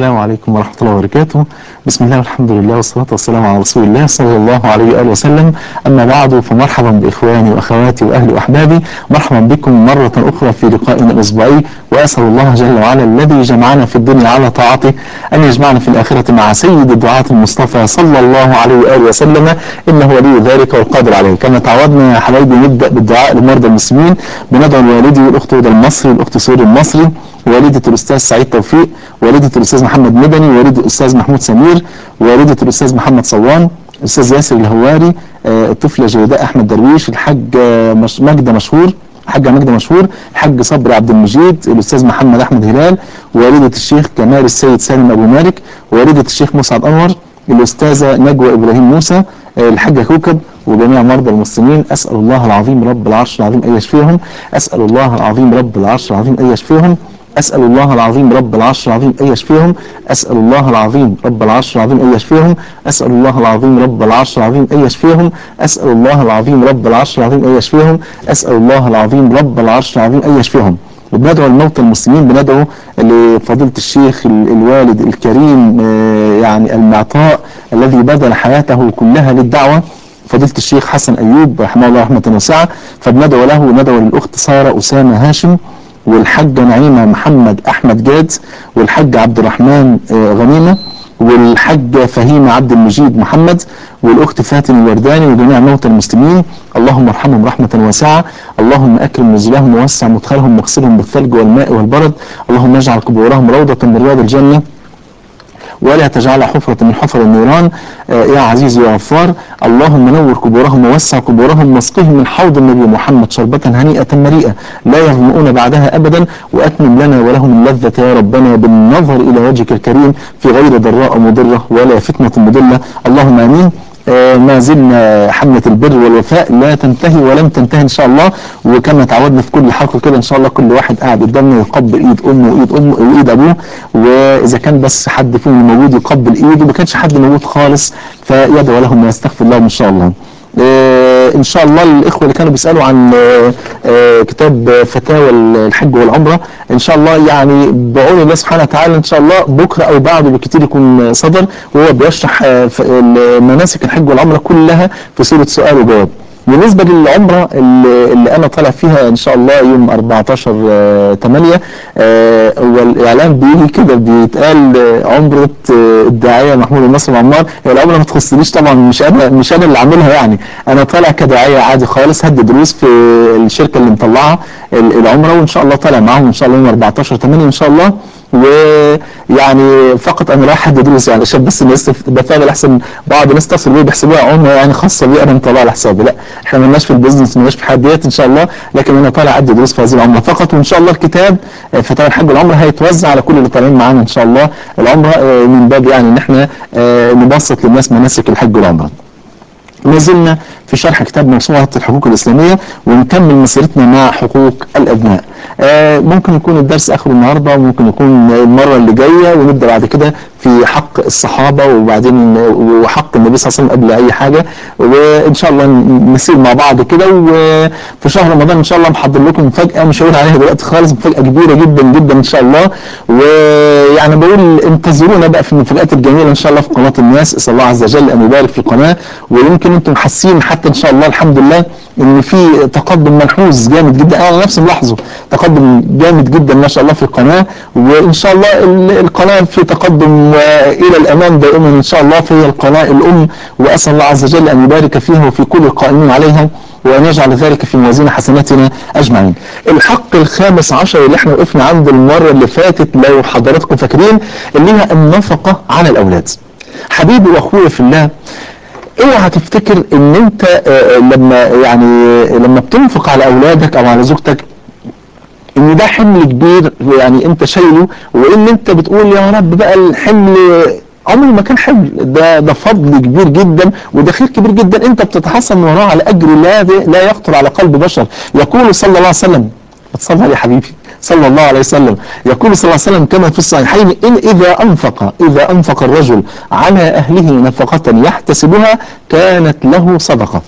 السلام عليكم ورحمة الله وبركاته بسم الله والحمد لله والصلاة والسلام على رسول الله صلى الله عليه وآله وسلم أما بعد فمرحبا بإخواني وأخواتي وأهلي وأحبابي مرحبا بكم مرة أخرى في لقائنا الأسبوعي وأسأل الله جل وعلا الذي جمعنا في الدنيا على طاعته أن يجمعنا في الآخرة مع سيد الدعاة المصطفى صلى الله عليه وآله وسلم إنه ولي ذلك والقادر عليه كما تعودنا يا حبايبي نبدأ بالدعاء لمرضى المسلمين بندعو الوالدي والأخت هدى المصري والأخت سوري المصري والدة الأستاذ سعيد توفيق والدة الأستاذ محمد مدني والدة الأستاذ محمود سمير والدة الأستاذ محمد صوان الأستاذ ياسر الهواري آه، الطفلة جيداء أحمد درويش الحاج آه، مش مجدة مشهور الحاج مجدة مشهور الحاج صبري عبد المجيد الأستاذ محمد أحمد هلال والدة الشيخ كمال السيد سالم أبو مالك والدة الشيخ مسعد أنور الأستاذة نجوى إبراهيم موسى آه، الحاجة كوكب وجميع مرضى المسلمين أسأل الله العظيم رب العرش العظيم أن يشفيهم أسأل الله العظيم رب العرش العظيم أن يشفيهم أسأل الله العظيم رب العرش العظيم أن يشفيهم أسأل الله العظيم رب العرش العظيم أن يشفيهم أسأل الله العظيم رب العرش العظيم أن يشفيهم أسأل الله العظيم رب العرش العظيم أن يشفيهم أسأل الله العظيم رب العرش العظيم أن يشفيهم وبندعو الموتى المسلمين بندعو لفضيلة الشيخ ال- الوالد الكريم آه، يعني المعطاء الذي بذل حياته كلها للدعوة فضيلة الشيخ حسن أيوب رحمه الله رحمة واسعة فبندعو له وندعو للأخت سارة أسامة هاشم والحاجة نعيمة محمد أحمد جاد والحاج عبد الرحمن آه، غنيمة والحاجة فهيمة عبد المجيد محمد والأخت فاتن الورداني وجميع موتى المسلمين اللهم ارحمهم رحمة واسعة اللهم أكرم نزلهم ووسع مدخلهم واغسلهم بالثلج والماء والبرد اللهم اجعل قبورهم روضة من رياض الجنة ولا تجعلها حفرة من حفر النيران آه، يا عزيز يا غفار اللهم نور قبورهم ووسع قبورهم واسقهم من حوض النبي محمد شربة هنيئة مريئة لا يظمؤون بعدها أبدا وأتمم لنا ولهم اللذة يا ربنا بالنظر إلى وجهك الكريم في غير ضراء مضرة ولا فتنة مضلة اللهم آمين آه، ما زلنا حملة البر والوفاء لا تنتهي ولن تنتهي ان شاء الله وكما تعودنا في كل حلقة كده ان شاء الله كل واحد قاعد قدامنا يقبل ايد امه وايد امه وايد ابوه واذا كان بس حد فيهم موجود يقبل ايده ما كانش حد موجود خالص فيدعو لهم ويستغفر لهم ان شاء الله آه، ان شاء الله الاخوه اللي كانوا بيسالوا عن آه، آه، كتاب فتاوى الحج والعمره ان شاء الله يعني بعون الله سبحانه وتعالى ان شاء الله بكره او بعده بكتير يكون صدر وهو بيشرح آه، ف- ال- مناسك الحج والعمره كلها في صوره سؤال وجواب بالنسبة للعمرة اللي, اللي أنا طالع فيها إن شاء الله يوم 14 آه، 8 آه، هو الإعلان بيجي كده بيتقال آه، عمرة آه، الداعية محمود النصر معمار هي العمرة ما تخصنيش طبعا مش أنا مش أنا اللي عاملها يعني أنا طالع كداعية عادي خالص هدي دروس في الشركة اللي مطلعة ال- العمرة وإن شاء الله طالع معاهم إن شاء الله يوم 14 8 إن شاء الله ويعني فقط انا رايح ادي دروس يعني عشان بس الناس بتفاعل احسن بعض الناس تصل بيه بيحسبوها عمره يعني خاصه بي انا مطلع على حسابي لا احنا مالناش في البيزنس مالناش في الحاجات ديت ان شاء الله لكن انا طالع ادي دروس في هذه العمره فقط وان شاء الله الكتاب آه، فتاوى الحج والعمره هيتوزع على كل اللي طالعين معانا ان شاء الله العمره آه، من باب يعني ان احنا آه، نبسط للناس مناسك الحج والعمره ما زلنا في شرح كتاب موسوعة الحقوق الإسلامية ونكمل مسيرتنا مع حقوق الأبناء آه ممكن يكون الدرس آخر النهاردة وممكن يكون المرة اللي جاية ونبدأ بعد كده في حق الصحابة وبعدين وحق النبي صلى الله عليه وسلم قبل أي حاجة وإن شاء الله نسير مع بعض كده وفي شهر رمضان إن شاء الله محضر لكم مفاجأة مش هقول عليها دلوقتي خالص مفاجأة كبيرة جدا جدا إن شاء الله ويعني بقول انتظرونا بقى في المفاجآت الجميلة إن شاء الله في قناة الناس أسأل الله عز وجل أن يبارك في القناة ويمكن أنتم حاسين حتى إن شاء الله الحمد لله إن في تقدم ملحوظ جامد جدا أنا نفسي ملاحظه تقدم جامد جدا ما شاء الله في القناة وإن شاء الله ال- القناة في تقدم وإلى الأمام دائما إن شاء الله فهي القناة الأم وأسأل الله عز وجل أن يبارك فيها وفي كل القائمين عليها وأن يجعل ذلك في موازين حسناتنا أجمعين الحق الخامس عشر اللي احنا وقفنا عنده المرة اللي فاتت لو حضراتكم فاكرين اللي هي النفقة على الأولاد حبيبي وأخوي في الله اوعى تفتكر ان انت آه، لما يعني لما بتنفق على اولادك او على زوجتك ان ده حمل كبير يعني انت شايله وان انت بتقول يا رب بقى الحمل عمره ما كان حمل ده ده فضل كبير جدا وده خير كبير جدا انت بتتحصل من وراه على اجر لا لا يخطر على قلب بشر يقول صلى الله عليه وسلم تصلى يا حبيبي صلى الله عليه وسلم يقول صلى الله عليه وسلم كما في الصحيحين إن إذا أنفق إذا أنفق الرجل على أهله نفقة يحتسبها كانت له صدقة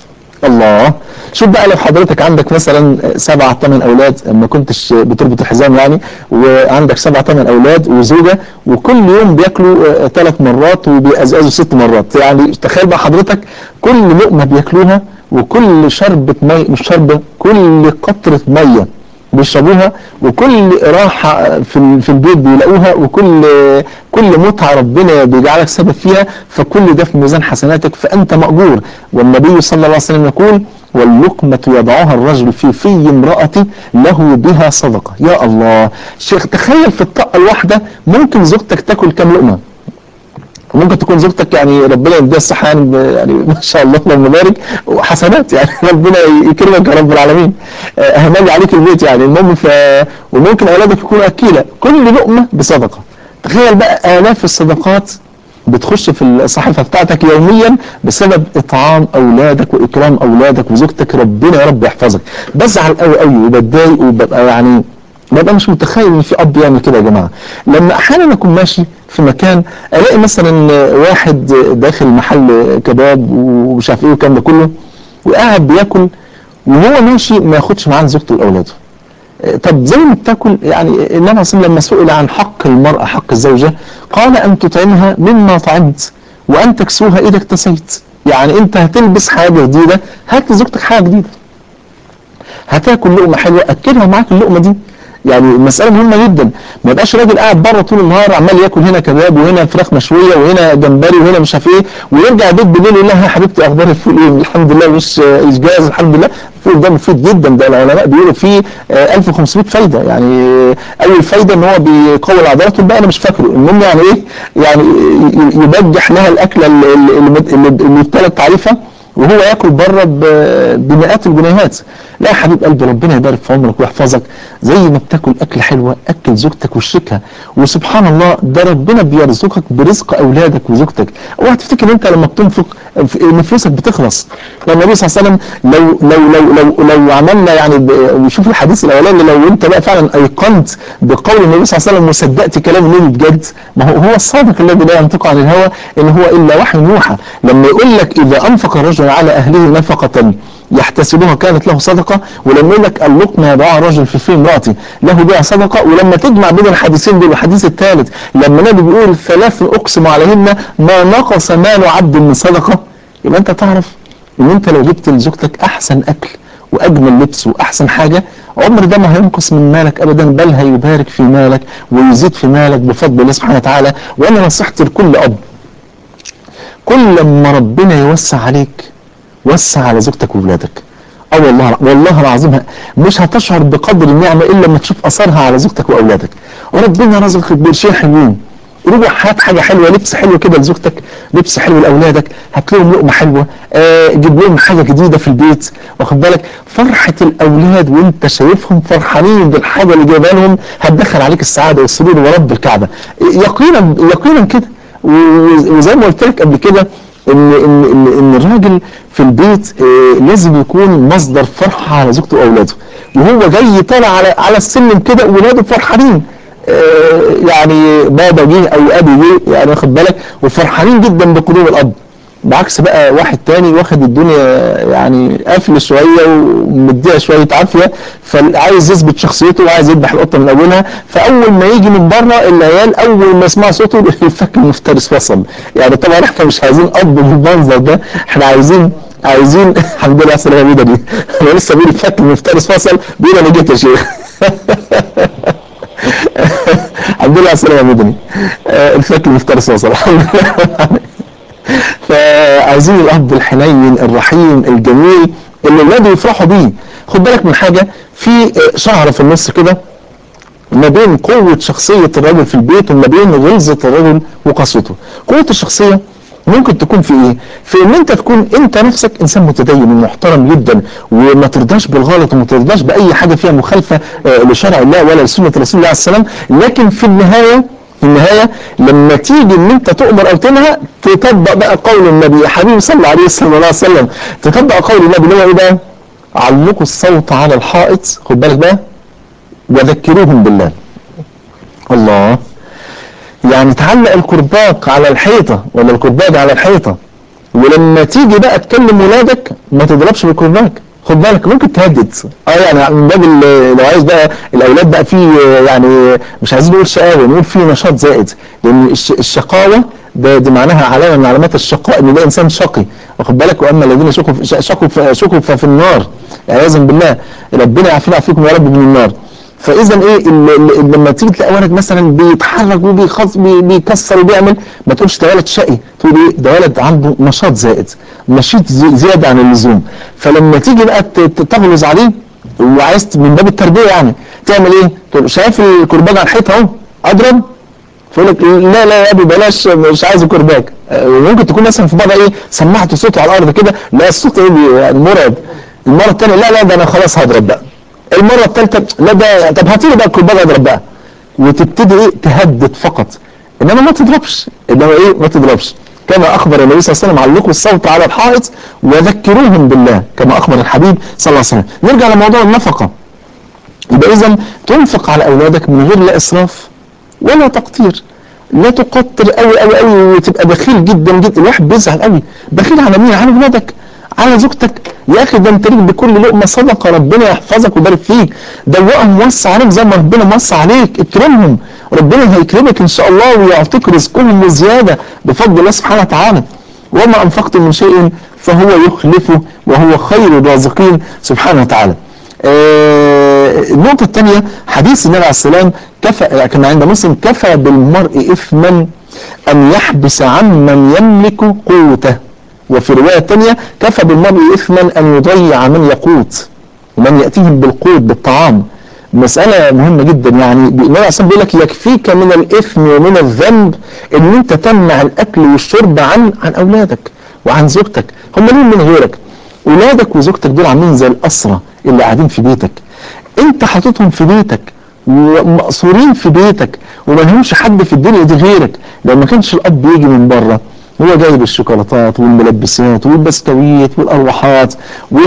الله شوف بقى لو حضرتك عندك مثلا سبع ثمان اولاد ما كنتش بتربط الحزام يعني وعندك سبع ثمان اولاد وزوجه وكل يوم بياكلوا ثلاث مرات وبيأزأزوا ست مرات يعني تخيل بقى حضرتك كل لقمه بياكلوها وكل شربة مي مش شربة كل قطرة مية بيشربوها وكل راحة في في البيت بيلاقوها وكل كل متعة ربنا بيجعلك سبب فيها فكل ده في ميزان حسناتك فأنت مأجور والنبي صلى الله عليه وسلم يقول واللقمة يضعها الرجل في في امرأة له بها صدقة يا الله شيخ تخيل في الطاقة الواحدة ممكن زوجتك تاكل كام لقمة ممكن تكون زوجتك يعني ربنا يديها الصحة يعني, يعني ما شاء الله اللهم بارك وحسنات يعني ربنا يكرمك يا رب العالمين اهمل عليك البيت يعني المهم ف وممكن اولادك يكونوا اكيله كل لقمه بصدقه تخيل بقى الاف الصدقات بتخش في الصحيفه بتاعتك يوميا بسبب اطعام اولادك واكرام اولادك وزوجتك ربنا يا رب يحفظك بزعل قوي قوي وبتضايق وببقى يعني ببقى مش متخيل ان في اب يعمل كده يا جماعه لما احيانا اكون ماشي في مكان الاقي مثلا واحد داخل محل كباب ومش عارف ايه والكلام ده كله وقاعد بياكل وهو ماشي ما ياخدش معاه زوجته واولاده طب زي ما بتاكل يعني النبي صلى لما سئل عن حق المرأة حق الزوجة قال أن تطعمها مما طعمت وأن تكسوها إذا اكتسيت يعني أنت هتلبس حاجة جديدة هات لزوجتك حاجة جديدة هتاكل لقمة حلوة أكلها معاك اللقمة دي يعني المسألة مهمة جدا ما يبقاش راجل قاعد بره طول النهار عمال ياكل هنا كباب وهنا فراخ مشوية وهنا جمبري وهنا مش عارف ايه ويرجع البيت بالليل يقول لها يا حبيبتي اخبار الفول ايه الحمد لله مش مش جاهز الحمد لله الفول ده مفيد جدا ده العلماء بيقولوا فيه 1500 فايدة يعني اول فايدة ان هو بيقوي العضلات والباقي انا مش فاكره المهم يعني ايه يعني يبجح لها الاكلة اللي اللي ابتلت تعريفها وهو ياكل بره بمئات الجنيهات لا يا حبيب قلبي ربنا يبارك في عمرك ويحفظك زي ما بتاكل اكل حلوه اكل زوجتك وشركها وسبحان الله ده ربنا بيرزقك برزق اولادك وزوجتك اوعى تفتكر انت لما بتنفق نفوسك بتخلص النبي صلى الله عليه وسلم لو لو لو لو لو عملنا يعني وشوف الحديث الاولاني لو انت بقى فعلا ايقنت بقول النبي صلى الله عليه وسلم وصدقت كلام النبي بجد ما هو هو الصادق الذي لا ينطق عن الهوى ان هو الا وحي يوحى لما يقول لك اذا انفق الرجل على اهله نفقه يحتسبها كانت له صدقة ولما يقول لك اللقمة يضعها الرجل في في امرأتي له بها صدقة ولما تجمع بين الحديثين دول الحديث الثالث لما النبي بيقول ثلاث أقسم عليهن ما نقص مال عبد من صدقة يبقى أنت تعرف إن أنت لو جبت لزوجتك أحسن أكل وأجمل لبس وأحسن حاجة عمر ده ما هينقص من مالك أبدا بل هيبارك في مالك ويزيد في مالك بفضل الله سبحانه وتعالى وأنا نصيحتي لكل أب كل ما ربنا يوسع عليك وسع على زوجتك وولادك اه والله والله العظيم مش هتشعر بقدر النعمه الا لما تشوف اثرها على زوجتك واولادك وربنا رزقك بقرشين حلوين روح هات حاجه حلوه لبس حلو كده لزوجتك لبس حلو لاولادك هات لهم لقمه حلوه آه جيب لهم حاجه جديده في البيت واخد بالك فرحه الاولاد وانت شايفهم فرحانين بالحاجه اللي جايبها لهم هتدخل عليك السعاده والسرور ورب الكعبه يقينا يقينا كده وزي ما قلت لك قبل كده ان ان ان, إن الراجل في البيت آه لازم يكون مصدر فرحه على زوجته واولاده وهو جاي طالع على على السلم كده ولاده فرحانين آه يعني بابا جه او ابي جه يعني واخد بالك وفرحانين جدا بقدوم الاب بعكس بقى واحد تاني واخد الدنيا يعني قافل شويه ومديها شويه عافيه فعايز يثبت شخصيته وعايز يذبح القطه من اولها فاول ما يجي من بره العيال اول ما يسمعوا صوته الفك المفترس فصل يعني طبعا احنا مش عايزين اب بالمنظر ده احنا عايزين عايزين الحمد لله على السلامه دي انا لسه بقول الفك المفترس فصل بيقول انا جيت يا شيخ الحمد لله على السلامه يا مدني الفك المفترس فصل الحمد لله فعايزين الاب الحنين الرحيم الجميل اللي الولاد يفرحوا بيه خد بالك من حاجه في شعره في النص كده ما بين قوة شخصية الرجل في البيت وما بين غلظة الرجل وقسوته قوة الشخصية ممكن تكون في ايه في ان انت تكون انت نفسك انسان متدين ومحترم جدا وما ترضاش بالغلط وما ترضاش باي حاجة فيها مخالفة لشرع الله ولا لسنة رسول الله عليه السلام لكن في النهاية في النهاية لما تيجي ان انت تؤمر او تنهى تطبق بقى قول النبي يا حبيبي صلى عليه صلى الله عليه وسلم تطبق قول النبي اللي هو ايه بقى علقوا الصوت على الحائط خد بالك بقى وذكروهم بالله الله يعني تعلق الكرباج على الحيطة ولا الكرباج على الحيطة ولما تيجي بقى تكلم ولادك ما تضربش بالكرباج خد بالك ممكن تهدد اه يعني من باب ال- لو عايز بقى الاولاد بقى فيه يعني مش عايزين نقول شقاوه نقول فيه نشاط زائد لان الش- الشقاوه ده دي معناها علامه من علامات الشقاء ان ده انسان شقي واخد بالك واما الذين شكوا في- شقوا في- شكوا ففي النار عياذا بالله ربنا يعافينا ويعافيكم يا رب من النار فاذا ايه ال- ال- لما تيجي تلاقي ولد مثلا بيتحرك وبيخص بي- بيكسر وبيعمل ما تقولش ده ولد شقي تقول ايه ده ولد عنده نشاط زائد نشيط زي- زياده عن اللزوم فلما تيجي بقى ت- ت- تغلظ عليه وعايز ت- من باب التربيه يعني تعمل ايه؟ تقول شايف الكرباج على الحيط اهو اضرب فيقول لك لا لا يا ابي بلاش مش عايز كرباج آه، وممكن تكون مثلا في مره ايه سمعت صوته على الارض كده لا الصوت ايه بي- يعني مرعب المره الثانيه لا لا ده انا خلاص هضرب بقى المره الثالثه لا ده طب هاتي لي بقى الكرباج اضرب بقى وتبتدي ايه تهدد فقط انما ما تضربش انما ايه ما تضربش كما اخبر النبي صلى الله عليه وسلم علقوا الصوت على الحائط وذكروهم بالله كما اخبر الحبيب صلى الله عليه وسلم نرجع لموضوع النفقه يبقى اذا تنفق على اولادك من غير لا اسراف ولا تقتير لا تقطر قوي قوي قوي وتبقى بخيل جدا جدا الواحد بيزعل قوي بخيل على مين على ولادك على زوجتك يا اخي ده انت ليك بكل لقمه صدقه ربنا يحفظك ويبارك فيك دوقهم وسع عليهم زي ما ربنا وسع عليك اكرمهم ربنا هيكرمك ان شاء الله ويعطيك رزقهم وزياده بفضل الله سبحانه وتعالى وما انفقتم من شيء فهو يخلفه وهو خير الرازقين سبحانه وتعالى آه، النقطة الثانية حديث النبي عليه السلام كفى كما عند مسلم كفى بالمرء إثما أن يحبس عمن يملك قوته وفي رواية تانية كفى بالمرء إثما أن يضيع من يقوت ومن يأتيهم بالقوت بالطعام مسألة مهمة جدا يعني النبي عليه السلام بيقول لك يكفيك من الإثم ومن الذنب إن أنت تمنع الأكل والشرب عن عن أولادك وعن زوجتك هم مين من غيرك ولادك وزوجتك دول عاملين زي الأسرة اللي قاعدين في بيتك انت حاططهم في بيتك ومقصورين في بيتك وما لهمش حد في الدنيا دي غيرك لو ما كانش الاب يجي من بره هو جايب الشوكولاتات والملبسات والبسكويت والارواحات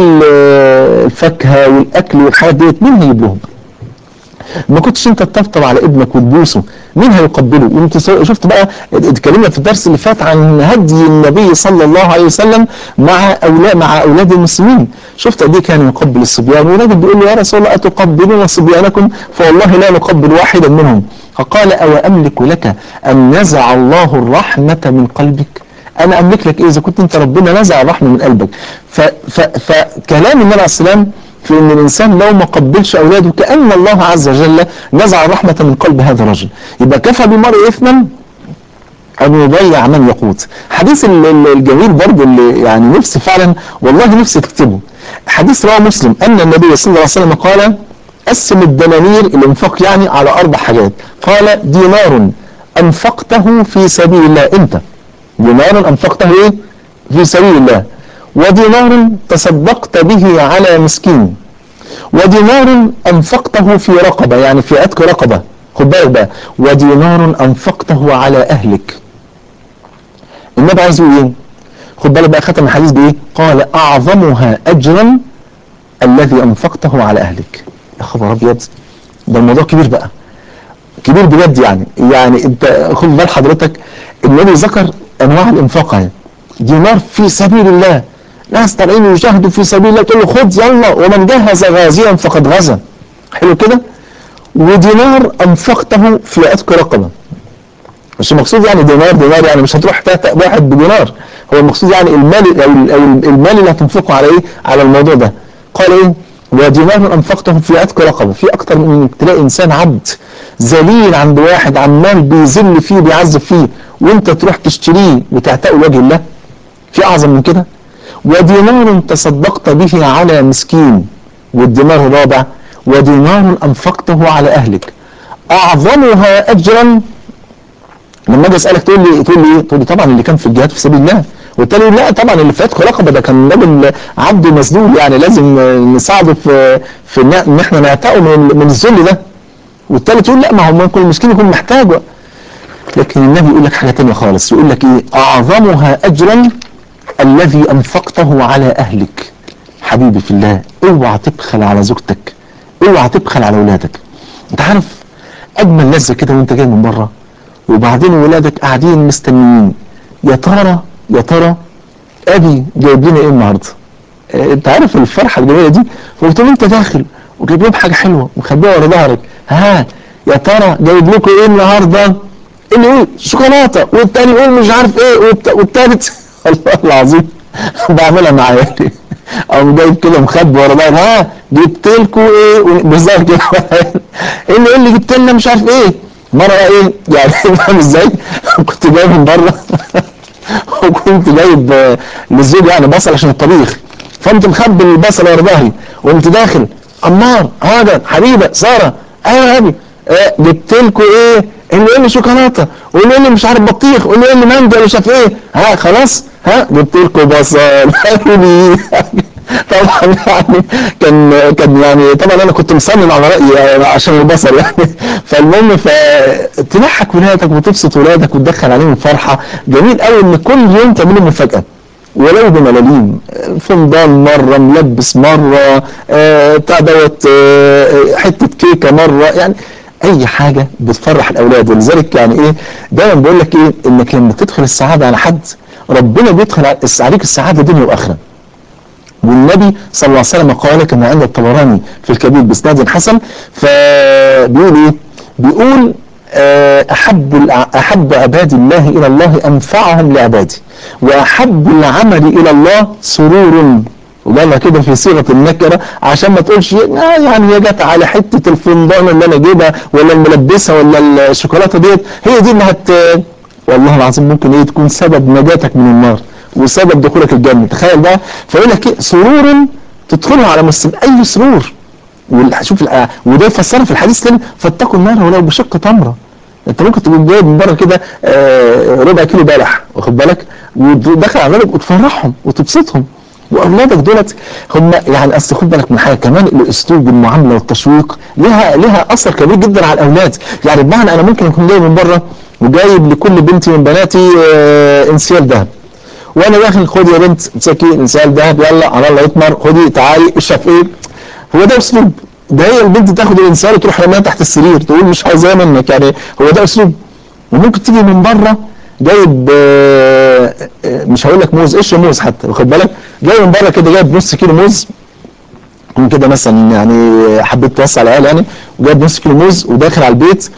والفاكهه والاكل والحاجات ديت مين هيجيب لهم؟ ما كنتش انت تطبطب على ابنك وتبوسه مين هيقبله وانت سو- شفت بقى اتكلمنا في الدرس اللي فات عن هدي النبي صلى الله عليه وسلم مع اولاد مع اولاد المسلمين شفت قد ايه كان يقبل الصبيان وراجل بيقول له يا رسول الله اتقبلون صبيانكم فوالله لا نقبل واحدا منهم فقال او املك لك ان نزع الله الرحمه من قلبك انا املك لك ايه اذا كنت انت ربنا نزع الرحمه من قلبك ف ف فكلام النبي عليه السلام في ان الانسان لو ما قبلش اولاده كان الله عز وجل نزع الرحمه من قلب هذا الرجل يبقى كفى بالمرء اثما ان يضيع من يقوت حديث ال- ال- الجميل برضه اللي يعني نفسي فعلا والله نفسي تكتبه حديث رواه مسلم ان النبي صلى الله عليه وسلم قال قسم الدنانير الانفاق يعني على اربع حاجات قال دينار انفقته في سبيل الله انت دينار انفقته ايه في سبيل الله ودينار تصدقت به على مسكين ودينار انفقته في رقبه يعني في عتق رقبه خد بالك بقى ودينار انفقته على اهلك النبي عايز يقول ايه خد بالك بقى ختم الحديث بايه قال اعظمها اجرا الذي انفقته على اهلك يا خبر ابيض ده الموضوع كبير بقى كبير بجد يعني يعني انت خد بال حضرتك النبي ذكر انواع الانفاق يعني دينار في سبيل الله ناس طالعين يجاهدوا في سبيل الله تقول له خد يلا ومن جهز غازيا فقد غزا حلو كده ودينار انفقته في عتق رقبه مش المقصود يعني دينار دينار يعني مش هتروح تهتأ واحد بدينار هو المقصود يعني المال او ال- أو المال اللي هتنفقه على ايه على الموضوع ده قال ايه ودينار انفقته في عتق رقبه في اكتر من انك تلاقي انسان عبد ذليل عند واحد عمال بيذل فيه بيعذب فيه وانت تروح تشتريه وتعتقه لوجه الله في اعظم من كده ودينار تصدقت به على مسكين والدينار الرابع ودينار انفقته على اهلك اعظمها اجرا لما اجي اسالك تقول لي تقول لي ايه؟ تقول لي طبعا اللي كان في الجهاد في سبيل الله والتاني يقول لا طبعا اللي في عتق رقبه ده كان راجل عبد مسدود يعني لازم آه، نساعده في في ان إن احنا نعتقه من من الذل ده والتالت يقول لا ما هو ممكن المسكين يكون محتاجه لكن النبي يقول لك حاجه تانية خالص يقول لك ايه اعظمها اجرا الذي انفقته على اهلك حبيبي في الله اوعى تبخل على زوجتك اوعى تبخل على اولادك انت عارف اجمل لذه كده وانت جاي من بره وبعدين ولادك قاعدين مستنيين يا ترى يا ترى ابي جايب لنا ايه النهارده آه، انت عارف الفرحه الجميله دي فقلت له انت داخل وجايب لهم حاجه حلوه ومخبيها ورا ظهرك ها يا ترى جايب لكم ايه النهارده اللي يقول شوكولاته والتاني يقول مش عارف ايه والت- والتالت والله العظيم بعملها مع عيالي او جايب كده مخبي ورا ظهري ها جبت لكم ايه بالظبط كده ايه اللي يقول لي جبت لنا مش عارف ايه مره بقى ايه يعني فاهم ازاي كنت جاي من بره وكنت جايب آه، للزوج يعني بصل عشان الطبيخ فقمت مخبي البصل ورا ظهري وقمت داخل عمار هاجر حبيبه ساره ايوه يا ابي آه، جبت لكم ايه اللي يقول لي شوكولاته واللي يقول لي مش عارف بطيخ واللي يقول لي مانجا مش عارف ايه ها خلاص ها جبت لكم بصل قالوا طبعا يعني كان كان يعني طبعا انا كنت مصمم على رايي يعني عشان البصل يعني فالمهم فتضحك ولادك وتبسط ولادك وتدخل عليهم فرحه جميل قوي ان كل يوم تعملوا مفاجاه ولو بملاليم فنجان مره ملبس مره آه، بتاع دوت آه، حته كيكه مره يعني اي حاجه بتفرح الاولاد ولذلك يعني ايه دايما بقول لك ايه انك لما تدخل السعاده على حد ربنا بيدخل عليك السعاده دنيا واخره والنبي صلى الله عليه وسلم قال كما عند الطبراني في الكبير باسناد حسن فبيقول ايه؟ بيقول آه، احب الأع- احب عباد الله الى الله انفعهم لعباده واحب العمل الى الله سرور وقالها كده في صيغه النكره عشان ما تقولش آه يعني هي جت على حته الفندق اللي انا جايبها ولا الملبسه ولا الشوكولاته ديت هي دي اللي هت والله العظيم ممكن ايه تكون سبب نجاتك من النار وسبب دخولك الجنه تخيل بقى فيقول لك ايه سرور تدخله على مسلم اي سرور وال- شوف الآ- وده يفسرها في الحديث تاني فاتقوا النار ولو بشق تمره انت ممكن تكون جايب من بره كده آه، ربع كيلو بلح واخد بالك ودخل على بالك وتفرحهم وتبسطهم واولادك دولت هم يعني اصل خد بالك من حاجه كمان الاسلوب والمعامله والتشويق لها لها اثر كبير جدا على الاولاد يعني بمعنى انا ممكن اكون جاي من بره وجايب لكل بنت من بناتي آه، انسيال ذهب وانا داخل خدي يا بنت امسكي انسان ذهب يلا على الله يطمر خدي تعالي اشرب ايه هو ده اسلوب ده هي البنت تاخد الانسان وتروح رميها تحت السرير تقول مش عايزاه منك يعني هو ده اسلوب وممكن تيجي من بره جايب آه، آه، مش هقول لك موز قشر موز حتى واخد بالك جاي من بره كده جايب نص كيلو موز يكون كده مثلا يعني حبيت توسع العيال يعني وجايب نص كيلو موز وداخل على البيت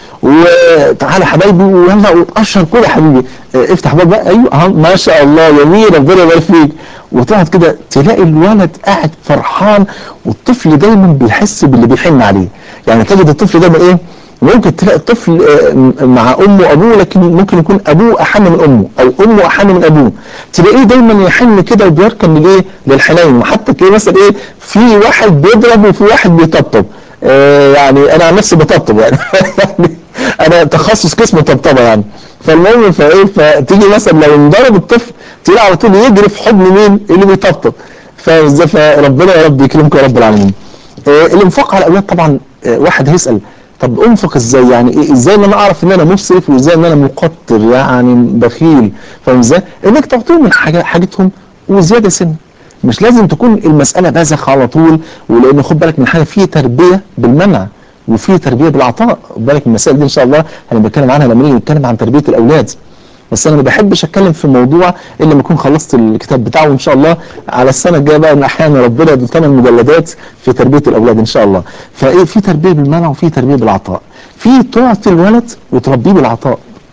وتعالى حبايبي ويلا وتقشر كل يا حبيبي اه، افتح باب بقى ايوه اهو ما شاء الله جميل ربنا يبارك فيك وتقعد كده تلاقي الولد قاعد فرحان والطفل دايما بيحس باللي بيحن عليه يعني تجد الطفل دايما ايه ممكن تلاقي الطفل آه، م- مع امه وابوه لكن ممكن يكون ابوه احن من امه او امه احن من ابوه تلاقيه دايما يحن كده وبيركن لايه للحنين وحتى تلاقيه مثلا ايه في واحد بيضرب وفي واحد بيطبطب آه يعني انا عن نفسي بطبطب يعني يعني انا تخصص قسم طبطبه يعني فالمهم فايه فتيجي مثلا لو انضرب الطفل تلاقيه على طول يجري في حضن مين اللي بيطبطب فاهم ازاي فربنا يا رب يكرمكم يا رب العالمين آه، الانفاق على الاولاد طبعا آه، واحد هيسال طب انفق ازاي يعني ايه ازاي ان انا اعرف ان انا مسرف وازاي ان انا مقتر يعني بخيل فاهم ازاي انك تعطيهم من حاجة حاجتهم وزياده سن مش لازم تكون المساله بذخ على طول ولان خد بالك من حاجه في تربيه بالمنع وفي تربيه بالعطاء خد بالك من المسائل دي ان شاء الله هنتكلم عنها لما نيجي نتكلم عن تربيه الاولاد بس انا ما بحبش اتكلم في موضوع الا لما اكون خلصت الكتاب بتاعه وان شاء الله على السنه الجايه بقى ان احيانا ربنا يدي ثمان مجلدات في تربيه الاولاد ان شاء الله فايه في تربيه بالمنع وفي تربيه بالعطاء في تعطي الولد وتربيه بالعطاء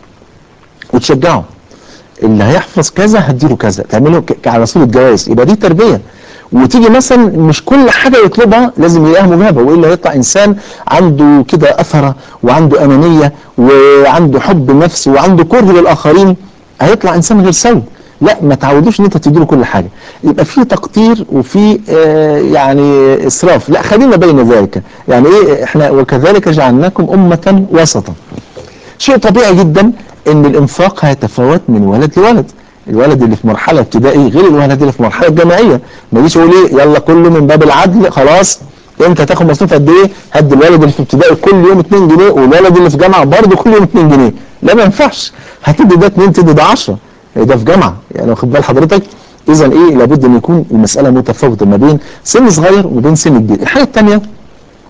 وتشجعه اللي هيحفظ كذا هديله كذا تعمله ك- على صوره جواز يبقى دي تربيه وتيجي مثلا مش كل حاجه يطلبها لازم يلاقيها مجابه والا يطلع انسان عنده كده اثره وعنده انانيه وعنده حب نفس وعنده كره للاخرين هيطلع انسان غير سوي لا ما تعودوش ان انت تديله كل حاجه يبقى في تقدير وفي آه يعني اسراف لا خلينا بين ذلك يعني ايه احنا وكذلك جعلناكم امه وسطا شيء طبيعي جدا ان الانفاق هيتفاوت من ولد لولد الولد اللي في مرحله ابتدائي غير الولد اللي في مرحله جامعيه ما يجيش يقول ايه يلا كله من باب العدل خلاص انت هتاخد مصروف قد ايه هد الولد اللي في ابتدائي كل يوم 2 جنيه والولد اللي في جامعه برضه كل يوم 2 جنيه لا ما ينفعش هتدي ده 2 تدي ده 10 ده في جامعه يعني واخد بال حضرتك اذا ايه لابد ان يكون المساله متفاوته ما بين سن صغير وبين سن كبير الحاجه الثانيه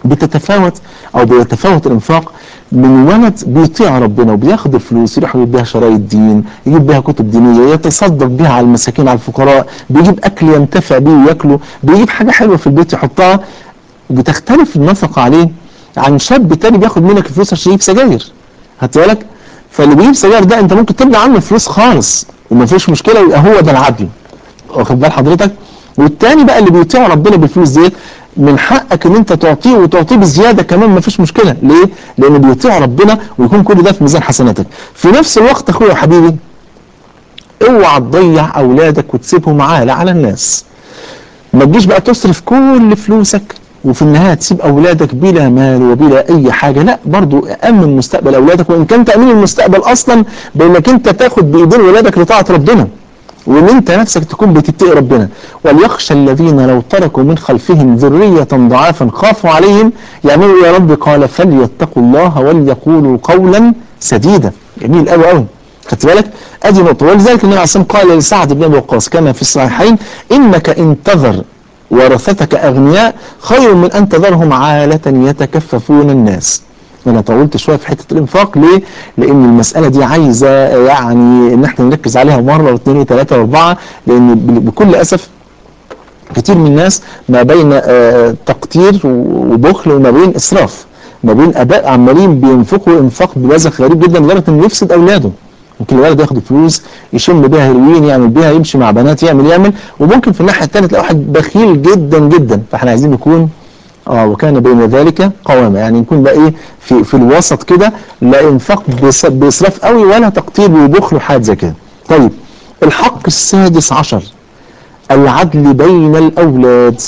بتتفاوت او بيتفاوت الانفاق من ولد بيطيع ربنا وبياخد الفلوس يروح يجيب بيها شرايط دين يجيب بيها كتب دينيه يتصدق بيها على المساكين على الفقراء بيجيب اكل ينتفع بيه وياكله بيجيب حاجه حلوه في البيت يحطها بتختلف النفقه عليه عن شاب تاني بياخد منك الفلوس عشان يجيب سجاير خدت بالك فاللي بيجيب سجاير ده انت ممكن تبني عنه الفلوس خالص وما فيش مشكله يبقى هو ده العدل واخد بال حضرتك والتاني بقى اللي بيطيع ربنا بالفلوس ديت من حقك ان انت تعطيه وتعطيه بزياده كمان ما فيش مشكله ليه لانه بيطيع ربنا ويكون كل ده في ميزان حسناتك في نفس الوقت اخويا وحبيبي اوعى تضيع اولادك وتسيبهم عالة على الناس ما تجيش بقى تصرف كل فلوسك وفي النهاية تسيب أولادك بلا مال وبلا أي حاجة لا برضو أمن مستقبل أولادك وإن كان تأمين المستقبل أصلا بأنك أنت تاخد بإيدين ولادك لطاعة ربنا وان انت نفسك تكون بتتقي ربنا وليخشى الذين لو تركوا من خلفهم ذرية ضعافا خافوا عليهم يعملوا يا رب قال فليتقوا الله وليقولوا قولا سديدا جميل قوي قوي خدت بالك ادي نقطه ولذلك النبي عليه الصلاه والسلام قال لسعد بن ابي وقاص كما في الصحيحين انك ان تذر ورثتك اغنياء خير من ان تذرهم عاله يتكففون الناس انا طولت شويه في حته الانفاق ليه؟ لان المساله دي عايزه يعني ان احنا نركز عليها مره واثنين وثلاثه واربعه لان بكل اسف كتير من الناس ما بين آه تقتير وبخل وما بين اسراف ما بين اباء عمالين بينفقوا انفاق ببذخ غريب جدا لدرجه انه يفسد اولاده ممكن الولد ياخد فلوس يشم بيها هيروين يعمل بيها يمشي مع بنات يعمل يعمل وممكن في الناحيه الثانيه تلاقي واحد بخيل جدا جدا فاحنا عايزين نكون اه وكان بين ذلك قوامة يعني نكون بقى ايه في في الوسط كده لا انفاق باسراف قوي ولا تقتير وبخل وحاجات زي كده طيب الحق السادس عشر العدل بين الاولاد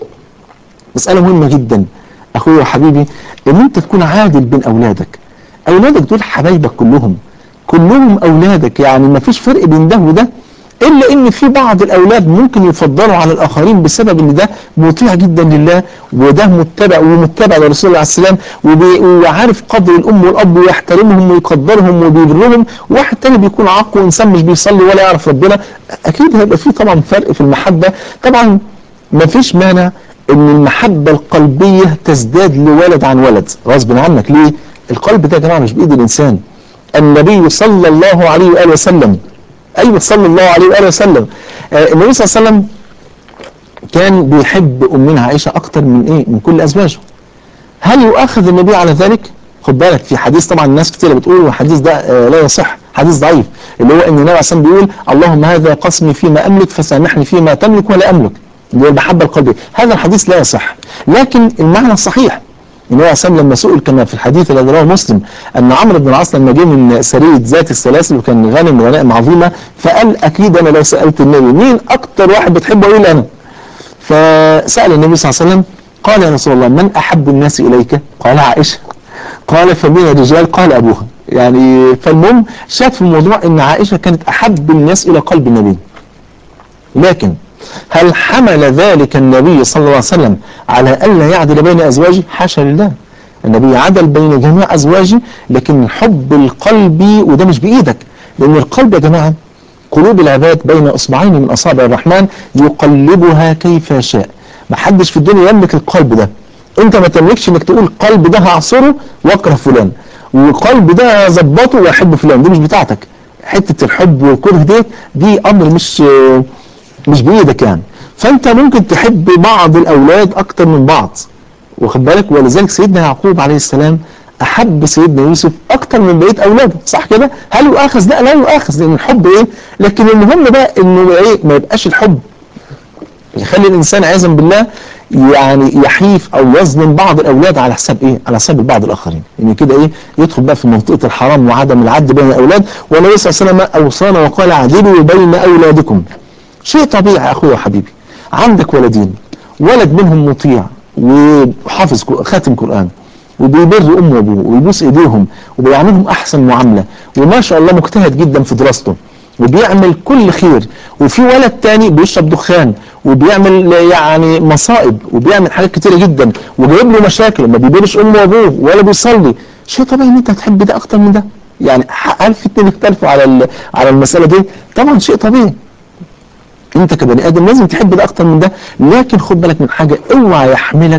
مسألة مهمة جدا اخويا وحبيبي ان انت تكون عادل بين اولادك اولادك دول حبايبك كلهم كلهم اولادك يعني ما فيش فرق بين ده وده الا ان في بعض الاولاد ممكن يفضلوا على الاخرين بسبب ان ده مطيع جدا لله وده متبع ومتبع لرسول الله عليه السلام وعارف قدر الام والاب ويحترمهم ويقدرهم وبيبرهم واحد تاني بيكون عاق وانسان مش بيصلي ولا يعرف ربنا اكيد هيبقى في طبعا فرق في المحبه طبعا ما فيش مانع ان المحبه القلبيه تزداد لولد عن ولد غصب عنك ليه القلب ده يا جماعه مش بايد الانسان النبي صلى الله عليه واله وسلم ايوه صلى الله عليه واله وسلم آه النبي صلى الله عليه وسلم كان بيحب امنا عائشه اكتر من ايه من كل ازواجه هل يؤاخذ النبي على ذلك خد بالك في حديث طبعا الناس كتير بتقول الحديث ده آه لا يصح حديث ضعيف اللي هو ان النبي عليه الصلاه بيقول اللهم هذا قسمي فيما املك فسامحني فيما تملك ولا املك اللي هو المحبه القلبيه هذا الحديث لا يصح لكن المعنى الصحيح النبي عليه الصلاه لما سئل كما في الحديث الذي رواه مسلم ان عمرو بن العاص لما جه من سريه ذات السلاسل وكان غنم غنائم عظيمه فقال اكيد انا لو سالت النبي مين اكتر واحد بتحبه يقول انا فسال النبي صلى الله عليه وسلم قال يا رسول الله من احب الناس اليك؟ قال عائشه قال فمن الرجال؟ قال ابوها يعني فالمهم شاف في الموضوع ان عائشه كانت احب الناس الى قلب النبي لكن هل حمل ذلك النبي صلى الله عليه وسلم على ألا يعدل بين أزواجه حاشا لله النبي عدل بين جميع أزواجه لكن الحب القلبي وده مش بإيدك لأن القلب يا جماعة قلوب العباد بين إصبعين من أصابع الرحمن يقلبها كيف يشاء ما حدش في الدنيا يملك القلب ده انت ما تملكش انك تقول القلب ده هعصره واكره فلان والقلب ده ظبطه واحب فلان دي مش بتاعتك حته الحب والكره ديت دي امر مش مش بايدك يعني فانت ممكن تحب بعض الاولاد اكتر من بعض واخد بالك ولذلك سيدنا يعقوب عليه السلام احب سيدنا يوسف اكتر من بقيه اولاده صح كده هل يؤاخذ لا لا يؤاخذ لان الحب ايه لكن المهم بقى انه ايه ما يبقاش الحب يخلي الانسان عياذا بالله يعني يحيف او يظلم بعض الاولاد على حساب ايه؟ على حساب بعض الاخرين، يعني كده ايه؟ يدخل بقى في منطقه الحرام وعدم العدل بين الاولاد، والنبي صلى الله عليه وسلم اوصانا وقال اعدلوا بين اولادكم. شيء طبيعي يا اخويا وحبيبي، عندك ولدين، ولد منهم مطيع وحافظ خاتم قران وبيبر امه وابوه ويبوس ايديهم وبيعاملهم احسن معامله وما شاء الله مجتهد جدا في دراسته وبيعمل كل خير وفي ولد تاني بيشرب دخان وبيعمل يعني مصائب وبيعمل حاجات كتيره جدا وجايب له مشاكل ما بيبرش امه وابوه ولا بيصلي شيء طبيعي ان انت هتحب ده اكتر من ده يعني هل في اتنين يختلفوا على على المساله دي طبعا شيء طبيعي انت كبني ادم لازم تحب ده اكتر من ده لكن خد بالك من حاجه اوعى يحملك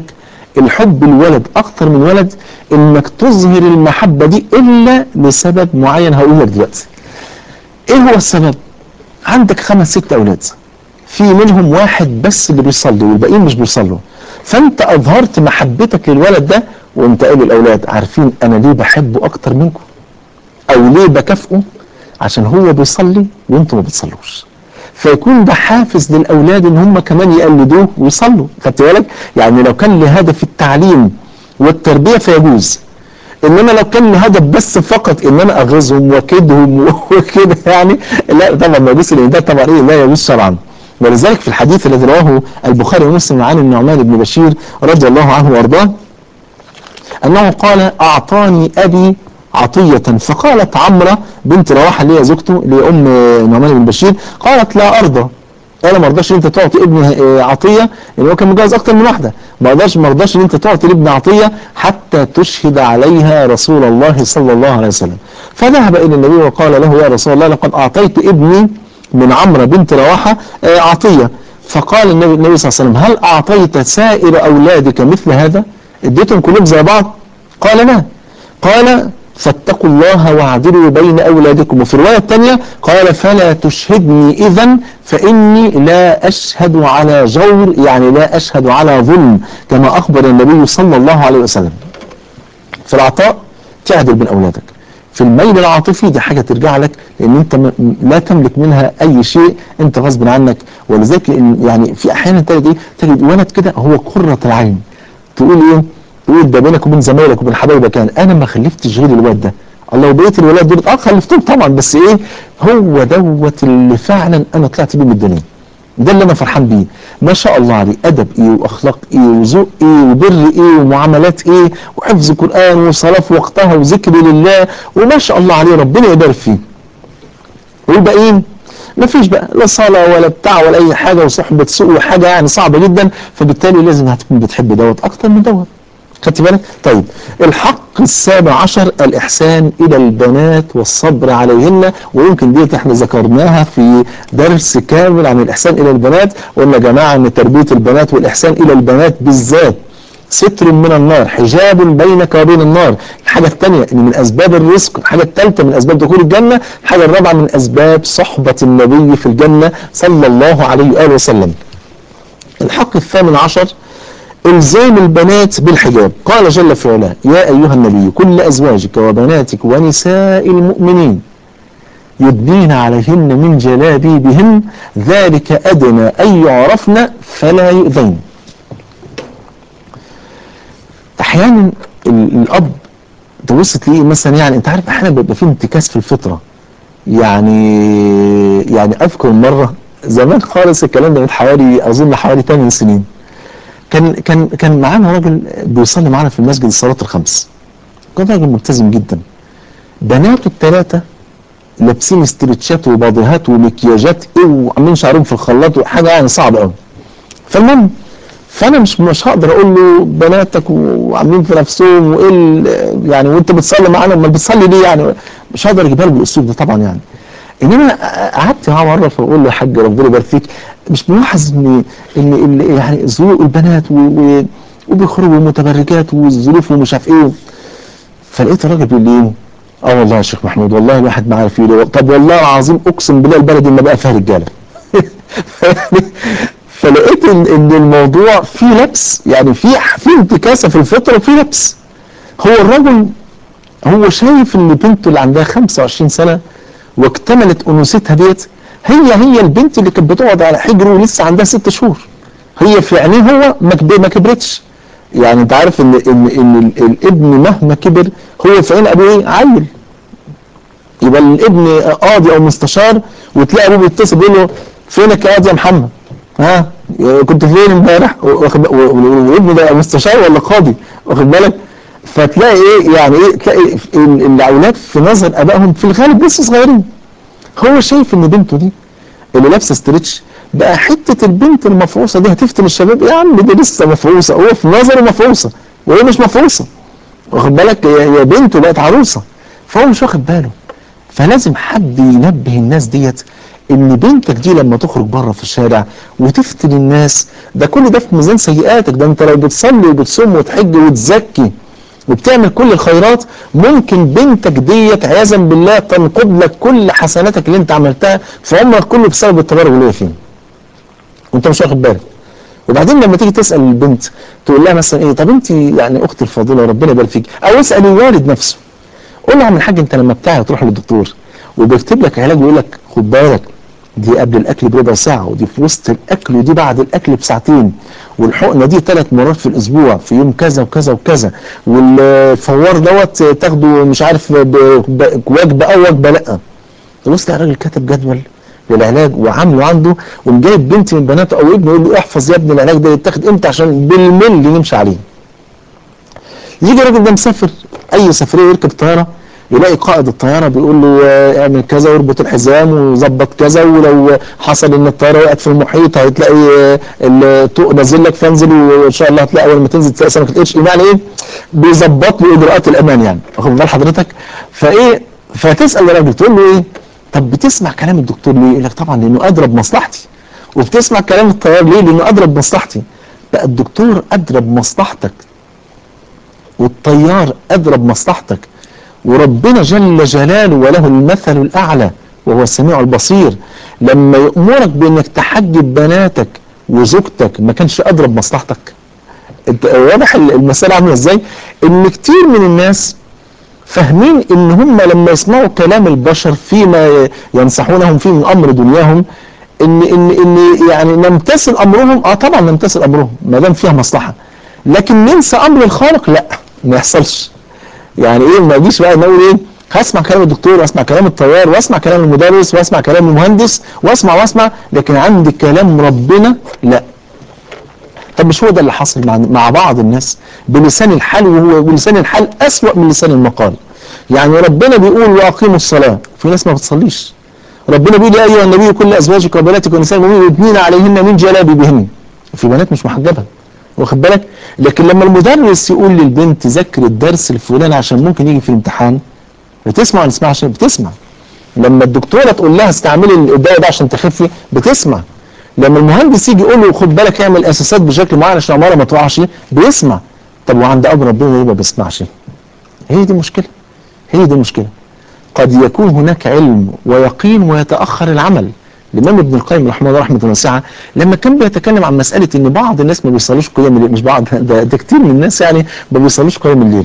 الحب الولد اكتر من ولد انك تظهر المحبة دي الا لسبب معين هقول لك دلوقتي ايه هو السبب عندك خمس ست اولاد في منهم واحد بس اللي بيصلي والباقيين مش بيصلوا فانت اظهرت محبتك للولد ده وانت قايل للاولاد عارفين انا ليه بحبه اكتر منكم او ليه بكافئه عشان هو بيصلي وانتم ما بتصلوش فيكون ده حافز للاولاد ان هم كمان يقلدوه ويصلوا خدت بالك يعني لو كان لهدف التعليم والتربيه فيجوز انما لو كان لهدف بس فقط ان انا اغيظهم واكيدهم وكده يعني لا طبعا ما يجوز لان ده طبعا ايه لا يجوز شرعا ولذلك في الحديث الذي رواه البخاري ومسلم عن النعمان بن بشير رضي الله عنه وارضاه انه قال اعطاني ابي عطية فقالت عمرة بنت رواحة اللي هي زوجته لأم نعمان بن بشير قالت لا أرضى انا ما رضاش ان انت تعطي ابني عطيه لان هو كان متجوز اكتر من واحده ما رضاش ما رضاش ان انت تعطي لابني عطيه حتى تشهد عليها رسول الله صلى الله عليه وسلم فذهب الى النبي وقال له يا رسول الله لقد اعطيت ابني من عمرو بنت رواحه عطيه فقال النبي, النبي صلى الله عليه وسلم هل اعطيت سائر اولادك مثل هذا اديتهم كلهم زي بعض قال لا قال فاتقوا الله واعدلوا بين أولادكم وفي الرواية الثانية قال فلا تشهدني إذا فإني لا أشهد على جور يعني لا أشهد على ظلم كما أخبر النبي صلى الله عليه وسلم في العطاء تعدل بين أولادك في الميل العاطفي دي حاجة ترجع لك لأن أنت لا تملك منها أي شيء أنت غصب عنك ولذلك يعني في أحيانا تجد تجد ولد كده هو قرة العين تقول إيه تقول ده بينك وبين زمايلك وبين حبايبك يعني انا ما خلفتش غير الواد ده الله وبقيه الولاد دول اه خلفتهم طبعا بس ايه هو دوت اللي فعلا انا طلعت بيه من الدنيا ده اللي انا فرحان بيه ما شاء الله عليه ادب ايه واخلاق ايه وذوق ايه وبر ايه ومعاملات ايه وحفظ قران وصلاه في وقتها وذكر لله وما شاء الله عليه ربنا يبارك فيه والباقيين ما فيش بقى لا صلاة ولا بتاع ولا أي حاجة وصحبة سوء وحاجة يعني صعبة جدا فبالتالي لازم هتكون بتحب دوت أكتر من دوت خدت بالك؟ طيب الحق السابع عشر الإحسان إلى البنات والصبر عليهن ويمكن ديت احنا ذكرناها في درس كامل عن الإحسان إلى البنات وقلنا يا جماعة أن تربية البنات والإحسان إلى البنات بالذات ستر من النار حجاب بينك وبين النار الحاجة الثانية ان من اسباب الرزق الحاجة الثالثة من اسباب دخول الجنة الحاجة الرابعة من اسباب صحبة النبي في الجنة صلى الله عليه وآله وسلم الحق الثامن عشر الزام البنات بالحجاب قال جل في علاه يا ايها النبي كل ازواجك وبناتك ونساء المؤمنين يدنين عليهن من جلابيبهن ذلك ادنى ان يعرفن فلا يؤذين احيانا الاب تبص تلاقيه مثلا يعني انت عارف احيانا بيبقى فيه انتكاس في الفطره يعني يعني اذكر مره زمان خالص الكلام ده من حوالي اظن حوالي 8 سنين كان كان كان معانا راجل بيصلي معانا في المسجد الصلاه الخمس كان راجل ملتزم جدا بناته الثلاثه لابسين استرتشات وباضيهات ومكياجات ايه وعاملين شعرهم في الخلاط وحاجه يعني صعبه قوي فالمهم فانا مش مش هقدر اقول له بناتك وعاملين في نفسهم وايه يعني وانت بتصلي معانا امال بتصلي ليه يعني مش هقدر اجيبها له بالاسلوب ده طبعا يعني انما قعدت معاه مره فاقول له يا حاج ربنا يبارك فيك مش ملاحظ ان ان يعني ظروف البنات وبيخرجوا متبرجات والظروف ومش عارف ايه فلقيت الراجل بيقول لي ايه اه والله يا شيخ محمود والله الواحد ما عارف ايه طب والله العظيم اقسم بالله البلد ما بقى فيها رجاله فلقيت ان ان الموضوع فيه لبس يعني في في انتكاسه في الفطره وفي لبس هو الرجل هو شايف ان بنته اللي عندها 25 سنه واكتملت انوثتها ديت هي هي البنت اللي كانت بتقعد على حجره ولسه عندها ست شهور هي في عينيه هو ما كبرتش يعني انت عارف ان ان ان الابن مهما كبر هو في عين ابوه ايه عيل يبقى الابن قاضي او مستشار وتلاقي ابوه بيتصل بيقول له فينك يا قاضي يا محمد ها كنت فين امبارح والابن ده مستشار ولا قاضي واخد بالك فتلاقي ايه يعني ايه تلاقي الاولاد في نظر ابائهم في الغالب لسه صغيرين هو شايف ان بنته دي اللي لابسه ستريتش بقى حته البنت المفروسه دي هتفتن الشباب يا عم دي لسه مفروسه هو في نظره مفروسه وهي مش مفروسه واخد بالك يا بنته بقت عروسه فهو مش واخد باله فلازم حد ينبه الناس ديت ان بنتك دي لما تخرج بره في الشارع وتفتن الناس ده كل ده في ميزان سيئاتك ده انت لو بتصلي وبتصوم وتحج وتزكي وبتعمل كل الخيرات ممكن بنتك ديت عياذا بالله تنقض لك كل حسناتك اللي انت عملتها في عمرك كله بسبب التبرج اللي هي فيه وانت مش واخد بالك وبعدين لما تيجي تسال البنت تقول لها مثلا ايه طب انت يعني اختي الفاضله ربنا يبارك فيك او اسال الوالد نفسه قول له يا عم الحاج انت لما بتاعي تروح للدكتور وبيكتب لك علاج ويقول لك خد بالك دي قبل الاكل بربع ساعه ودي في وسط الاكل ودي بعد الاكل بساعتين والحقنه دي ثلاث مرات في الاسبوع في يوم كذا وكذا وكذا والفوار دوت تاخده مش عارف وجبه او وجبه لا تبص تلاقي الراجل كاتب جدول للعلاج وعامله عنده ومجايب بنت من بناته او ابنه يقول له احفظ يا ابني العلاج ده يتاخد امتى عشان بالملي نمشي عليه. يجي الراجل ده مسافر اي سفريه يركب طياره يلاقي قائد الطياره بيقول له اعمل كذا واربط الحزام وظبط كذا ولو حصل ان الطياره وقعت في المحيط هتلاقي الطوق نازل لك فانزل وان شاء الله هتلاقي اول ما تنزل تلاقي سمكه القرش يعني ايه بيظبط له اجراءات الامان يعني واخد بال حضرتك فايه فتسال الراجل تقول له ايه طب بتسمع كلام الدكتور ليه؟ يقول لك طبعا لانه ادرى بمصلحتي وبتسمع كلام الطيار ليه؟ لانه ادرى بمصلحتي بقى الدكتور ادرى بمصلحتك والطيار ادرى بمصلحتك وربنا جل جلاله وله المثل الاعلى وهو السميع البصير لما يامرك بانك تحجب بناتك وزوجتك ما كانش ادرى بمصلحتك واضح المساله عامله ازاي؟ ان كتير من الناس فاهمين ان هم لما يسمعوا كلام البشر فيما ينصحونهم فيه من امر دنياهم ان ان ان يعني نمتثل امرهم اه طبعا نمتثل امرهم ما دام فيها مصلحه لكن ننسى امر الخالق لا ما يحصلش يعني ايه ما يجيش بقى نقول ايه هسمع كلام الدكتور واسمع كلام الطيار واسمع كلام المدرس واسمع كلام المهندس واسمع واسمع لكن عندي كلام ربنا لا طب مش هو ده اللي حصل مع, مع بعض الناس بلسان الحال وهو ولسان الحال أسوأ من لسان المقال يعني ربنا بيقول واقيموا الصلاة في ناس ما بتصليش ربنا بيقول يا أيها النبي كل أزواجك وبناتك ونساء المؤمنين يدنين عليهن من جلابيبهن في بنات مش محجبة واخد بالك لكن لما المدرس يقول للبنت ذاكر الدرس الفلاني عشان ممكن يجي في الامتحان بتسمع ولا تسمعش بتسمع لما الدكتوره تقول لها استعملي الدواء ده عشان تخفي بتسمع لما المهندس يجي يقول له خد بالك اعمل اساسات بشكل معين عشان العماره ما تقعش بيسمع طب وعند امر ربنا ليه ما بيسمعش؟ هي دي مشكله هي دي المشكله قد يكون هناك علم ويقين ويتاخر العمل الامام ابن القيم رحمه الله رحمه واسعه لما كان بيتكلم عن مساله ان بعض الناس ما بيصلوش قيام الليل مش بعض ده, ده كتير من الناس يعني ما بيصلوش قيام الليل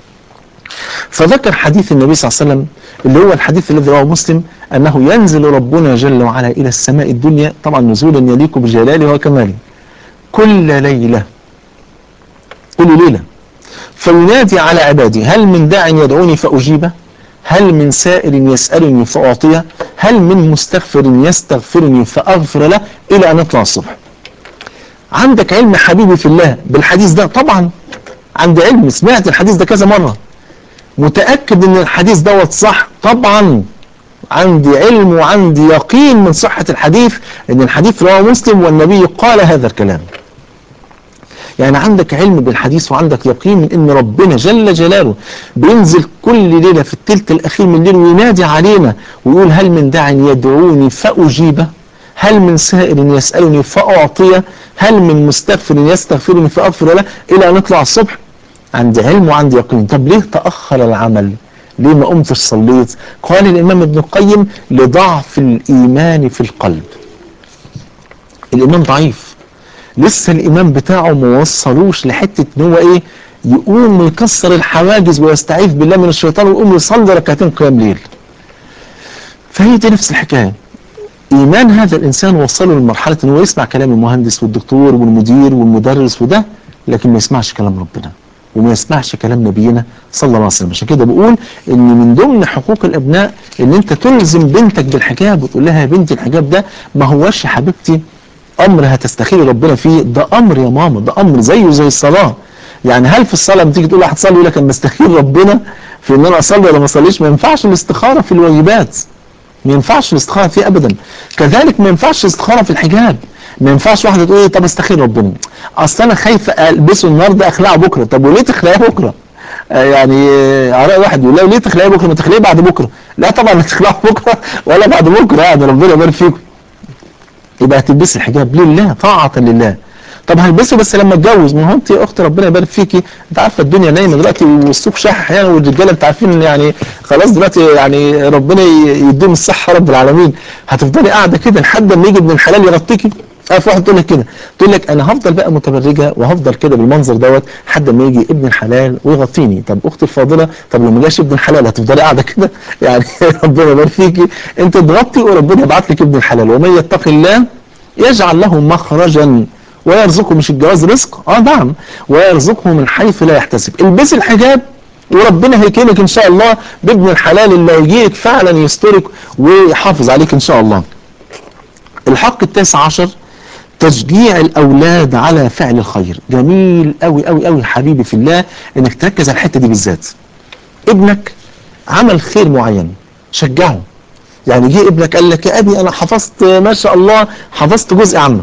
فذكر حديث النبي صلى الله عليه وسلم اللي هو الحديث الذي رواه مسلم أنه ينزل ربنا جل وعلا إلى السماء الدنيا طبعا نزولا يليق بجلاله وكماله كل ليلة كل ليلة فينادي على عبادي هل من داع يدعوني فأجيبه هل من سائل يسألني فأعطيه هل من مستغفر يستغفرني فأغفر له إلى أن يطلع الصبح عندك علم حبيبي في الله بالحديث ده طبعا عندي علم سمعت الحديث ده كذا مرة متأكد ان الحديث دوت صح طبعا عندي علم وعندي يقين من صحة الحديث ان الحديث رواه مسلم والنبي قال هذا الكلام يعني عندك علم بالحديث وعندك يقين من ان ربنا جل جلاله بينزل كل ليلة في التلت الاخير من الليل وينادي علينا ويقول هل من داع يدعوني فاجيبه هل من سائل يسألني فأعطيه هل من مستغفر يستغفرني فأغفر له إلى أن نطلع الصبح عندي علم وعندي يقين طب ليه تأخر العمل ليه ما قمتش صليت قال الإمام ابن القيم لضعف الإيمان في القلب الإيمان ضعيف لسه الإيمان بتاعه ما وصلوش لحتة إن هو إيه يقوم ويكسر الحواجز ويستعيذ بالله من الشيطان ويقوم يصلي ركعتين قيام ليل فهي دي نفس الحكايه ايمان هذا الانسان وصله لمرحله ان هو يسمع كلام المهندس والدكتور والمدير والمدرس وده لكن ما يسمعش كلام ربنا وما يسمعش كلام نبينا صلى الله عليه وسلم عشان كده بقول ان من ضمن حقوق الابناء ان انت تلزم بنتك بالحجاب وتقول لها يا بنتي الحجاب ده ما هوش يا حبيبتي امر هتستخيري ربنا فيه ده امر يا ماما ده امر زيه زي الصلاه يعني هل في الصلاه لما تيجي تقول واحد صلي يقول لك انا بستخير ربنا في ان انا اصلي ولا ما اصليش ما ينفعش الاستخاره في الواجبات ما ينفعش الاستخاره فيه ابدا كذلك ما ينفعش الاستخاره في الحجاب ما ينفعش واحده تقول طب استخير ربنا اصل انا خايفه البسه النهارده اخلعه بكره طب وليه تخلعيه بكره آه، يعني آه، اراء واحد يقول لا ليه تخلقيه بكره ما تخلقيه بعد بكره لا طبعا لا تخلقه بكره ولا بعد بكره يعني ربنا يبارك فيكم يبقى هتلبسي الحجاب لله طاعة لله طب هلبسه بس لما اتجوز ما هو انت يا اختي ربنا يبارك فيكي انت عارفه الدنيا نايمه دلوقتي والسوق شاح احيانا والرجاله انت عارفين يعني خلاص دلوقتي يعني ربنا ي- يديهم الصحه رب العالمين هتفضلي قاعده كده لحد ما يجي ابن الحلال يغطيكي عارف واحد تقول لك كده تقول لك انا هفضل بقى متبرجه وهفضل كده بالمنظر دوت لحد ما يجي ابن الحلال ويغطيني طب اختي الفاضله طب لو ما جاش ابن الحلال هتفضلي قاعده كده يعني ربنا يبارك فيكي انت تغطي وربنا يبعت لك ابن الحلال ومن يتق الله يجعل له مخرجا ويرزقه مش الجواز رزق اه نعم ويرزقه من حيث لا يحتسب البسي الحجاب وربنا هيكرمك ان شاء الله بابن الحلال اللي هيجيك فعلا يسترك ويحافظ عليك ان شاء الله الحق التاسع عشر تشجيع الاولاد على فعل الخير جميل قوي قوي قوي حبيبي في الله انك تركز على الحته دي بالذات ابنك عمل خير معين شجعه يعني جه ابنك قال لك يا ابي انا حفظت ما شاء الله حفظت جزء عامه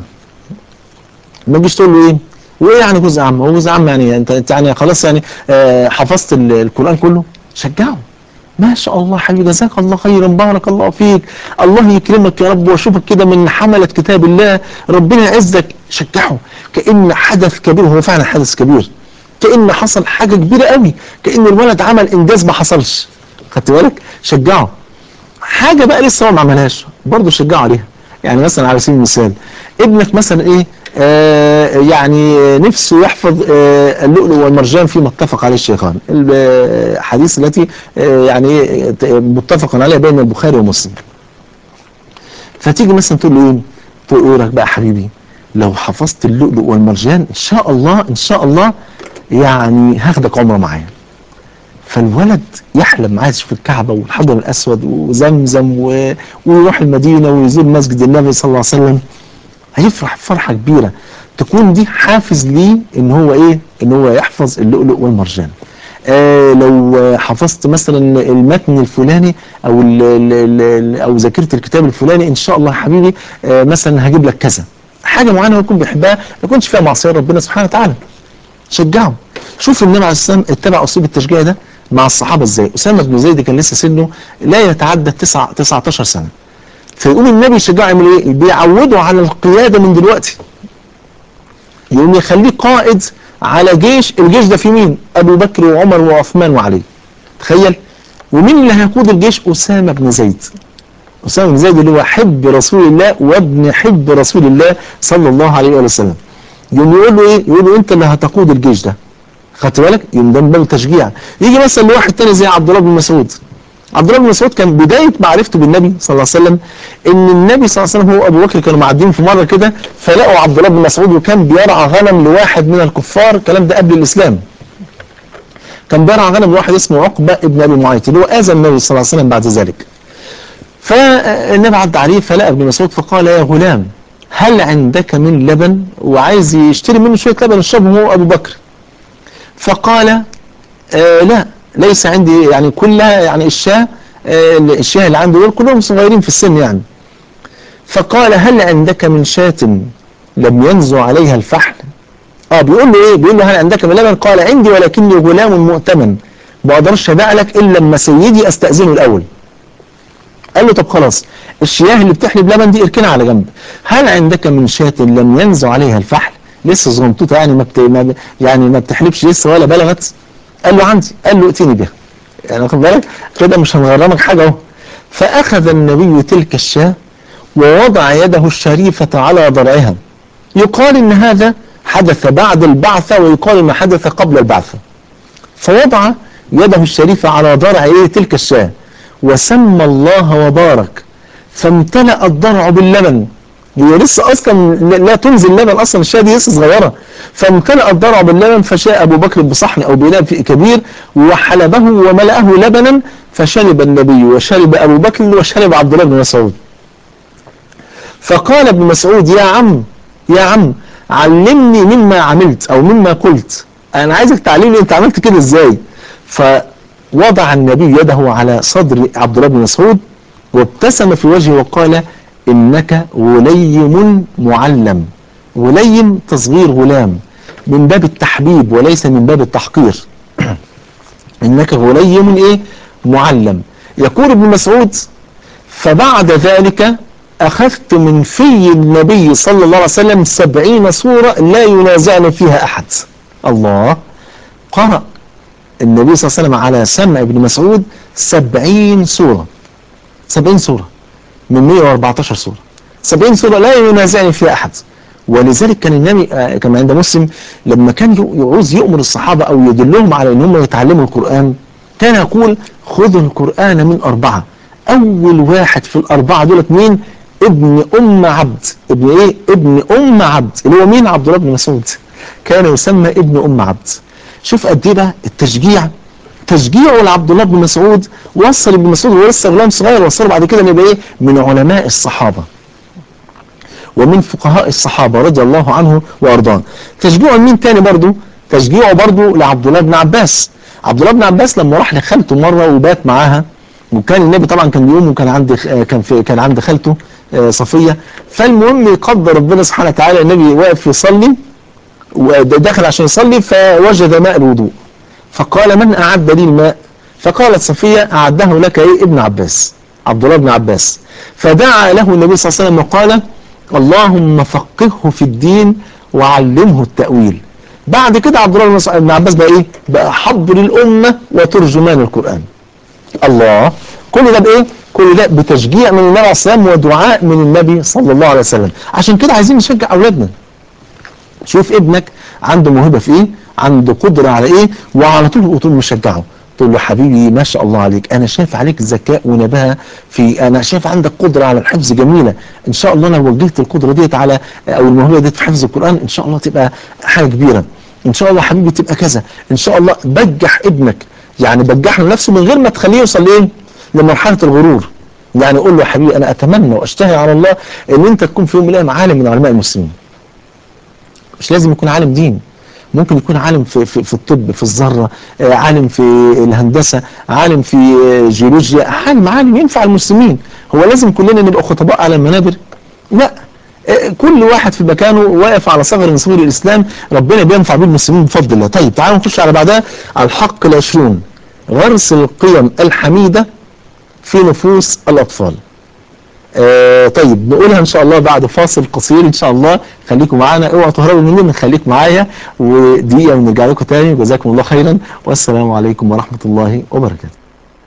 ما تجيش تقول له ايه وايه يعني جزء عام هو جزء عام يعني انت انت يعني خلاص يعني آه حفظت ال- القران كله شجعه ما شاء الله حبيبي جزاك الله خيرا بارك الله فيك الله يكرمك يا رب واشوفك كده من حملة كتاب الله ربنا يعزك شجعه كأن حدث كبير هو فعلا حدث كبير كأن حصل حاجة كبيرة قوي كأن الولد عمل انجاز ما حصلش خدت بالك شجعه حاجة بقى لسه هو ما عملهاش برضه شجعه عليها يعني مثلا على سبيل المثال ابنك مثلا ايه آه يعني نفسه يحفظ آه اللؤلؤ والمرجان فيما اتفق عليه الشيخان الحديث التي آه يعني إيه متفق عليها بين البخاري ومسلم فتيجي مثلا تقول له ايه تقول لك بقى حبيبي لو حفظت اللؤلؤ والمرجان ان شاء الله ان شاء الله يعني هاخدك عمره معايا فالولد يحلم عايز يشوف الكعبة والحجر الأسود وزمزم و... ويروح المدينة ويزور مسجد النبي صلى الله عليه وسلم هيفرح فرحة كبيرة تكون دي حافز ليه ان هو ايه ان هو يحفظ اللؤلؤ والمرجان آه لو حفظت مثلا المتن الفلاني او ال ال ال او ذاكرت الكتاب الفلاني ان شاء الله يا حبيبي آه مثلا هجيب لك كذا حاجه معينه هو يكون بيحبها ما يكونش فيها معصيه ربنا سبحانه وتعالى شجعه شوف النبي عليه السلام اتبع اسلوب التشجيع ده مع الصحابه ازاي اسامه بن زيد كان لسه سنه لا يتعدى 9 19 سنه فيقوم النبي يشجعه يعمل ايه بيعوده على القياده من دلوقتي يقوم يخليه قائد على جيش الجيش ده فيه مين ابو بكر وعمر وعثمان وعلي تخيل ومين اللي هيقود الجيش اسامه بن زيد اسامه بن زيد اللي هو حب رسول الله وابن حب رسول الله صلى الله عليه وآله وسلم يقوم يقول له ايه يقول له انت اللي هتقود الجيش ده خدت بالك يقوم ده من باب التشجيع يجي مثلا لواحد تاني زي عبد الله بن مسعود عبد الله بن مسعود كان بدايه معرفته بالنبي صلى الله عليه وسلم ان النبي صلى الله عليه وسلم هو ابو بكر كانوا معديين في مره كده فلقوا عبد الله بن مسعود وكان بيرعى غنم لواحد من الكفار الكلام ده قبل الاسلام كان بيرعى غنم لواحد اسمه عقبه ابن ابي معيط اللي هو اذى النبي صلى الله عليه وسلم بعد ذلك فالنبي عدى عليه فلقى ابن مسعود فقال يا غلام هل عندك من لبن وعايز يشتري منه شويه لبن يشربه هو ابو بكر فقال آه لا ليس عندي يعني كلها يعني الشاة آه الشاة اللي عندي دول كلهم صغيرين في السن يعني فقال هل عندك من شاة لم ينزو عليها الفحل اه بيقول له ايه بيقول له هل عندك من لبن قال عندي ولكني غلام مؤتمن ما اقدرش ابيع لك الا لما سيدي استاذنه الاول قال له طب خلاص الشياه اللي بتحلب لبن دي اركنها على جنب هل عندك من شاة لم ينزو عليها الفحل لسه صغنطوطه يعني ما, بت... ما يعني ما بتحلبش لسه ولا بلغت قال له عندي قال له ائتني بها يعني واخد بالك كده مش هنغرمك حاجه اهو فاخذ النبي تلك الشاة ووضع يده الشريفة على ضرعها يقال ان هذا حدث بعد البعثة ويقال انه حدث قبل البعثة فوضع يده الشريفة على ضرع ايه تلك الشاة وسمى الله وبارك فامتلأ الضرع باللبن هي لسه اصلا لا تنزل لبن اصلا الشاة دي لسه صغيرة فامتلأ الضرع باللبن فشاء ابو بكر بصحن او بإناء كبير وحلبه وملأه لبنا فشرب النبي وشرب ابو بكر وشرب عبد الله بن مسعود فقال ابن مسعود يا عم يا عم علمني مما عملت او مما قلت انا عايزك تعلمني انت عملت كده ازاي فوضع النبي يده على صدر عبد الله بن مسعود وابتسم في وجهه وقال انك غليم معلم غليم تصغير غلام من باب التحبيب وليس من باب التحقير إنك غليم إيه معلم يقول ابن مسعود فبعد ذلك أخذت من في النبي صلى الله عليه وسلم سبعين سورة لا ينازعني فيها أحد الله قرأ النبي صلى الله عليه وسلم على سمع ابن مسعود سبعين سورة سبعين سورة من 114 سورة سبعين سورة لا ينازعني فيها أحد ولذلك كان النبي آه كما عند مسلم لما كان يعوز يؤمر الصحابة أو يدلهم على أنهم يتعلموا القرآن كان يقول خذوا القرآن من أربعة أول واحد في الأربعة دولت مين ابن أم عبد ابن إيه ابن أم عبد اللي هو مين عبد الله بن مسعود كان يسمى ابن أم عبد شوف قد ايه بقى التشجيع تشجيعه لعبد الله بن مسعود وصل ابن مسعود وهو لسه غلام صغير وصله بعد كده يبقى ايه من علماء الصحابه ومن فقهاء الصحابه رضي الله عنه وارضاه تشجيعه مين تاني برضه تشجيعه برضه لعبد الله بن عباس عبد الله بن عباس لما راح لخالته مره وبات معاها وكان النبي طبعا كان بيوم وكان عند كان في كان عند خالته صفيه فالمهم يقدر ربنا سبحانه وتعالى النبي واقف يصلي ودخل عشان يصلي فوجد ماء الوضوء فقال من أعد لي الماء فقالت صفية أعده لك إيه ابن عباس عبد الله بن عباس فدعا له النبي صلى الله عليه وسلم وقال اللهم فقهه في الدين وعلمه التأويل بعد كده عبد الله بن عباس بقى إيه بقى حبر الأمة وترجمان القرآن الله كل ده بإيه كل ده بتشجيع من النبي عليه الصلاة والسلام ودعاء من النبي صلى الله عليه وسلم عشان كده عايزين نشجع أولادنا شوف ابنك عنده موهبة في ايه عنده قدرة على ايه وعلى طول طول مشجعه تقول له حبيبي ما شاء الله عليك انا شايف عليك ذكاء ونباهه في انا شايف عندك قدره على الحفظ جميله ان شاء الله لو وجهت القدره ديت على او الموهبه ديت في حفظ القران ان شاء الله تبقى حاجه كبيره ان شاء الله حبيبي تبقى كذا ان شاء الله بجح ابنك يعني بجح له نفسه من غير ما تخليه يوصل لايه لمرحله الغرور يعني قول له يا حبيبي انا اتمنى واشتهي على الله ان انت تكون في يوم من الايام عالم من علماء المسلمين مش لازم يكون عالم دين ممكن يكون عالم في, في, في الطب في الذرة عالم في الهندسة عالم في جيولوجيا عالم عالم ينفع المسلمين هو لازم كلنا نبقى خطباء على المنابر لا كل واحد في مكانه واقف على ثغر من ثغور الإسلام ربنا بينفع بيه المسلمين بفضل الله طيب تعالوا نخش على بعدها على الحق العشرون غرس القيم الحميدة في نفوس الأطفال آه طيب نقولها ان شاء الله بعد فاصل قصير ان شاء الله خليكم معانا اوعوا تهربوا مننا خليك معايا ودقيقه ونرجع لكم تاني جزاكم الله خيرا والسلام عليكم ورحمه الله وبركاته.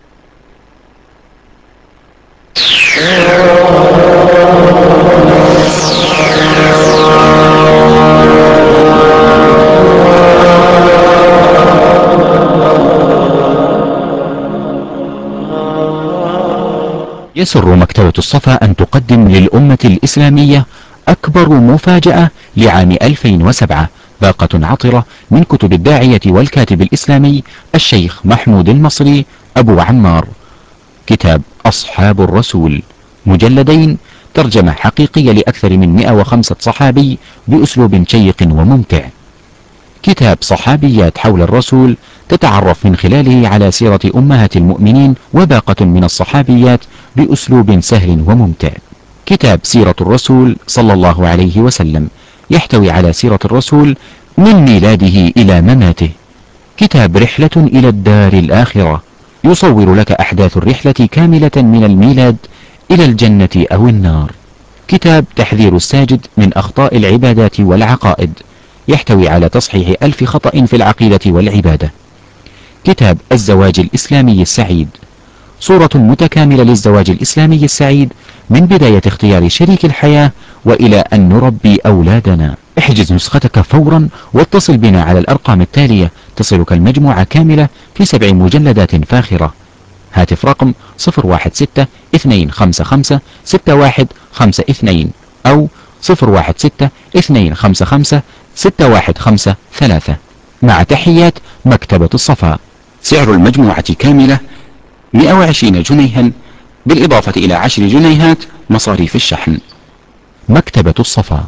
يسر مكتبة الصفا أن تقدم للأمة الإسلامية أكبر مفاجأة لعام 2007 باقة عطرة من كتب الداعية والكاتب الإسلامي الشيخ محمود المصري أبو عمار كتاب أصحاب الرسول مجلدين ترجمة حقيقية لأكثر من 105 صحابي بأسلوب شيق وممتع كتاب صحابيات حول الرسول تتعرف من خلاله على سيرة أمهات المؤمنين وباقة من الصحابيات بأسلوب سهل وممتع كتاب سيرة الرسول صلى الله عليه وسلم يحتوي على سيرة الرسول من ميلاده إلى مماته كتاب رحلة إلى الدار الآخرة يصور لك أحداث الرحلة كاملة من الميلاد إلى الجنة أو النار كتاب تحذير الساجد من أخطاء العبادات والعقائد يحتوي على تصحيح ألف خطأ في العقيدة والعبادة كتاب الزواج الإسلامي السعيد صورة متكاملة للزواج الإسلامي السعيد من بداية اختيار شريك الحياة وإلى أن نربي أولادنا احجز نسختك فورا واتصل بنا على الأرقام التالية تصلك المجموعة كاملة في سبع مجلدات فاخرة هاتف رقم 016 255 6152 أو 016 255 6153 مع تحيات مكتبة الصفا سعر المجموعة كاملة 120 جنيها بالإضافة إلى 10 جنيهات مصاريف الشحن مكتبة الصفا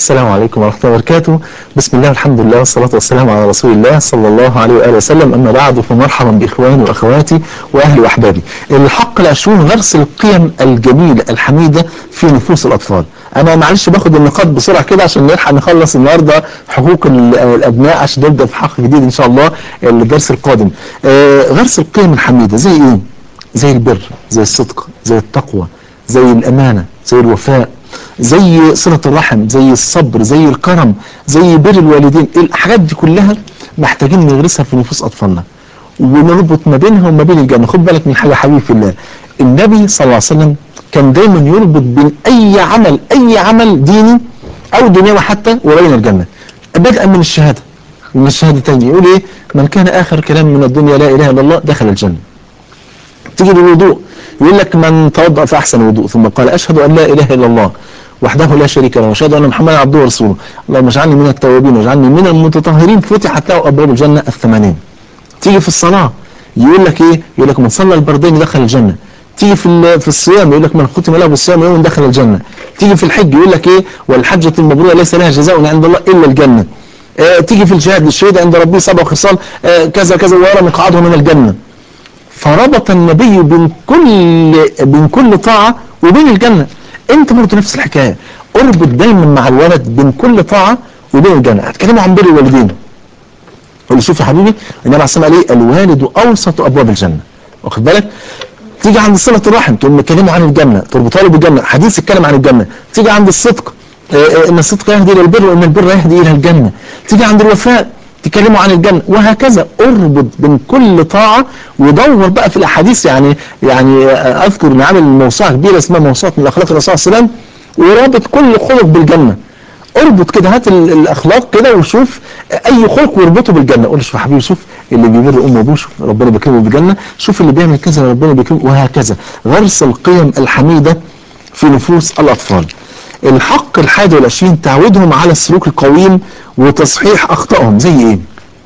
السلام عليكم ورحمة الله وبركاته بسم الله والحمد لله والصلاة والسلام على رسول الله صلى الله عليه وآله وسلم أما بعد فمرحبا بإخواني وأخواتي وأهلي وأحبابي الحق العشرون غرس القيم الجميلة الحميدة في نفوس الأطفال أنا معلش باخد النقاط بسرعة كده عشان نلحق نخلص النهاردة حقوق ال- الأبناء عشان نبدأ في حق جديد إن شاء الله الدرس القادم آه، غرس القيم الحميدة زي إيه؟ زي البر زي الصدق زي التقوى زي الأمانة زي الوفاء زي صلة الرحم زي الصبر زي الكرم زي بر الوالدين الحاجات دي كلها محتاجين نغرسها في نفوس أطفالنا ونربط ما بينها وما بين الجنة خد بالك من حاجة حبيبي في الله النبي صلى الله عليه وسلم كان دايما يربط بين أي عمل أي عمل ديني أو دنيوي حتى وبين الجنة بدءا من الشهادة من الشهادتين يقول إيه من كان آخر كلام من الدنيا لا إله إلا الله دخل الجنة تيجي للوضوء يقول لك من توضأ في أحسن وضوء ثم قال أشهد أن لا إله إلا الله وحده لا شريك له وأشهد أن محمدا عبده ورسوله اللهم اجعلني من التوابين واجعلني من المتطهرين فتحت له أبواب الجنة الثمانين تيجي في الصلاة يقول لك إيه يقول لك من صلى البردين دخل الجنة تيجي في ال- في الصيام يقول لك من ختم له بالصيام يوم دخل الجنة تيجي في الحج يقول لك إيه والحجة المبرورة ليس لها جزاء عند الله إلا الجنة آه تيجي في الجهاد الشهيد عند ربه سبع خصال آه كذا كذا ويرى مقعده من الجنة فربط النبي بين كل بين كل طاعة وبين الجنة انت برضه نفس الحكاية اربط دايما مع الولد بين كل طاعة وبين الجنة هتكلموا عن بر الوالدين قول له شوف يا حبيبي النبي عليه الصلاة والسلام قال ايه الوالد اوسط ابواب الجنة واخد بالك تيجي عند صلة الرحم تقوم مكلمه عن الجنة تربطها له بالجنة حديث يتكلم عن الجنة تيجي عند الصدق آه، آه، ان الصدق يهدي الى البر وان البر يهدي الى الجنة تيجي عند الوفاء تكلموا عن الجنة وهكذا اربط بين كل طاعة ودور بقى في الاحاديث يعني يعني آه، اذكر ان عامل موسوعة كبيرة اسمها موسوعة من الاخلاق الرسول صلى الله عليه وسلم ورابط كل خلق بالجنة اربط كده هات ال- الاخلاق كده وشوف اي خلق واربطه بالجنه قول له شوف يا حبيبي شوف اللي بيبر امه وابوه شوف ربنا بيكرمه بالجنه شوف اللي بيعمل كذا ربنا بيكرمه وهكذا غرس القيم الحميده في نفوس الاطفال الحق الحادي والعشرين تعويدهم على السلوك القويم وتصحيح اخطائهم زي ايه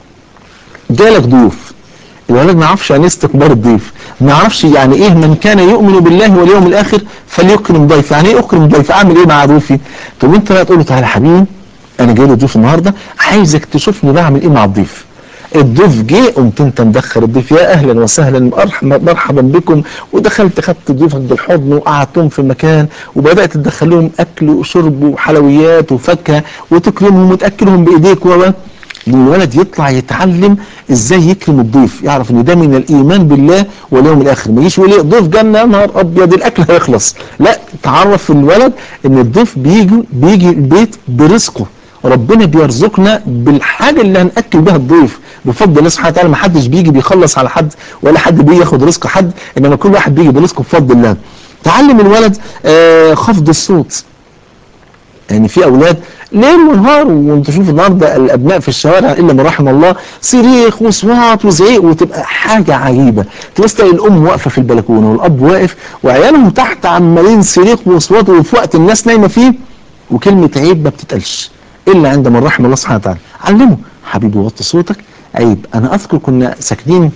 جالك ضيوف الولد ما يعرفش يعني ايه استقبال الضيف ما يعرفش يعني ايه من كان يؤمن بالله واليوم الاخر فليكرم ضيف يعني ايه اكرم ضيف اعمل ايه مع ضيفي طب انت بقى تقول له تعالى يا حبيبي انا جاي له ضيف النهارده عايزك تشوفني بعمل ايه مع الضيف الضيف جه قمت انت مدخل الضيف يا اهلا وسهلا مرحبا مرحبا بكم ودخلت خدت ضيوفك بالحضن وقعدتهم في مكان وبدات تدخل لهم اكل وشرب وحلويات وفاكهه وتكرمهم وتاكلهم بايديك و الولد يطلع يتعلم ازاي يكرم الضيف يعرف ان ده من الايمان بالله واليوم الاخر ما يجيش يقول ايه ضيف جنه يا نهار ابيض الاكل هيخلص لا تعرف الولد ان الضيف بيجي بيجي البيت برزقه ربنا بيرزقنا بالحاجه اللي هناكل بها الضيف بفضل الله سبحانه وتعالى ما حدش بيجي بيخلص على حد ولا حد بيجي ياخد رزق حد انما كل واحد بيجي برزقه بفضل الله تعلم الولد آه خفض الصوت يعني في اولاد ليل ونهار وانت شوف النهارده الابناء في الشوارع الا من رحم الله صريخ وصوات وزعيق وتبقى حاجه عجيبه تبص تلاقي الام واقفه في البلكونه والاب واقف وعيالهم تحت عمالين صريخ وصوات وفي وقت الناس نايمه فيه وكلمه عيب ما بتتقالش الا عند من رحم الله سبحانه وتعالى علمه حبيبي وطي صوتك عيب انا اذكر كنا ساكنين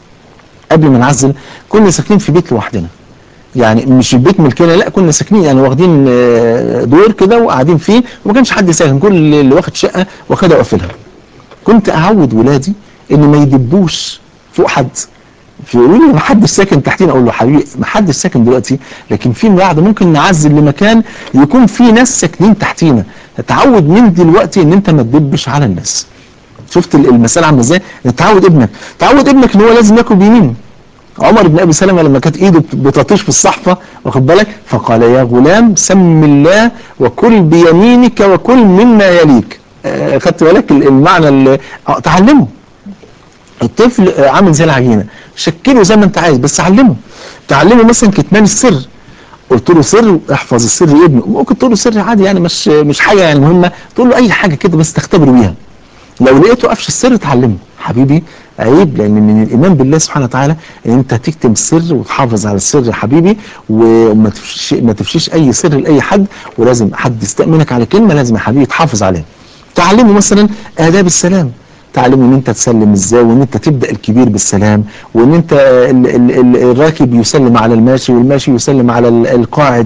قبل ما نعزل كنا ساكنين في بيت لوحدنا يعني مش البيت ملكنا لا كنا ساكنين يعني واخدين آه، دور كده وقاعدين فيه وما كانش حد ساكن كل اللي واخد شقه واخدها وقافلها كنت اعود ولادي ان ما يدبوش فوق حد فيقولوا لي ما حدش ساكن تحتينا اقول له حبيبي ما حدش ساكن دلوقتي لكن في بعد ممكن نعزل لمكان يكون فيه ناس ساكنين تحتينا تعود من دلوقتي ان انت ما تدبش على الناس شفت المسألة عامله ازاي؟ تعود ابنك تعود ابنك ان هو لازم ياكل بيمينه عمر بن ابي سلمه لما كانت ايده بتطيش في الصحفه واخد بالك فقال يا غلام سم الله وكل بيمينك وكل مما يليك آه، خدت بالك ال- المعنى اللي آه، تعلمه الطفل آه، عامل زي العجينه شكله زي ما انت عايز بس علمه تعلمه مثلا كتمان السر قلت له سر احفظ السر يا ابني ممكن تقول له سر عادي يعني مش مش حاجه يعني مهمه تقول له اي حاجه كده بس تختبره بيها لو لقيته قفش السر تعلمه حبيبي عيب لان من الايمان بالله سبحانه وتعالى ان انت تكتم سر وتحافظ على السر يا حبيبي وما تفشيش ما تفشيش اي سر لاي حد ولازم حد يستأمنك على كلمه لازم يا حبيبي تحافظ عليها تعلمه مثلا آداب السلام تعلمه ان انت تسلم ازاي وان انت تبدا الكبير بالسلام وان انت ال ال ال الراكب يسلم على الماشي والماشي يسلم على ال- القاعد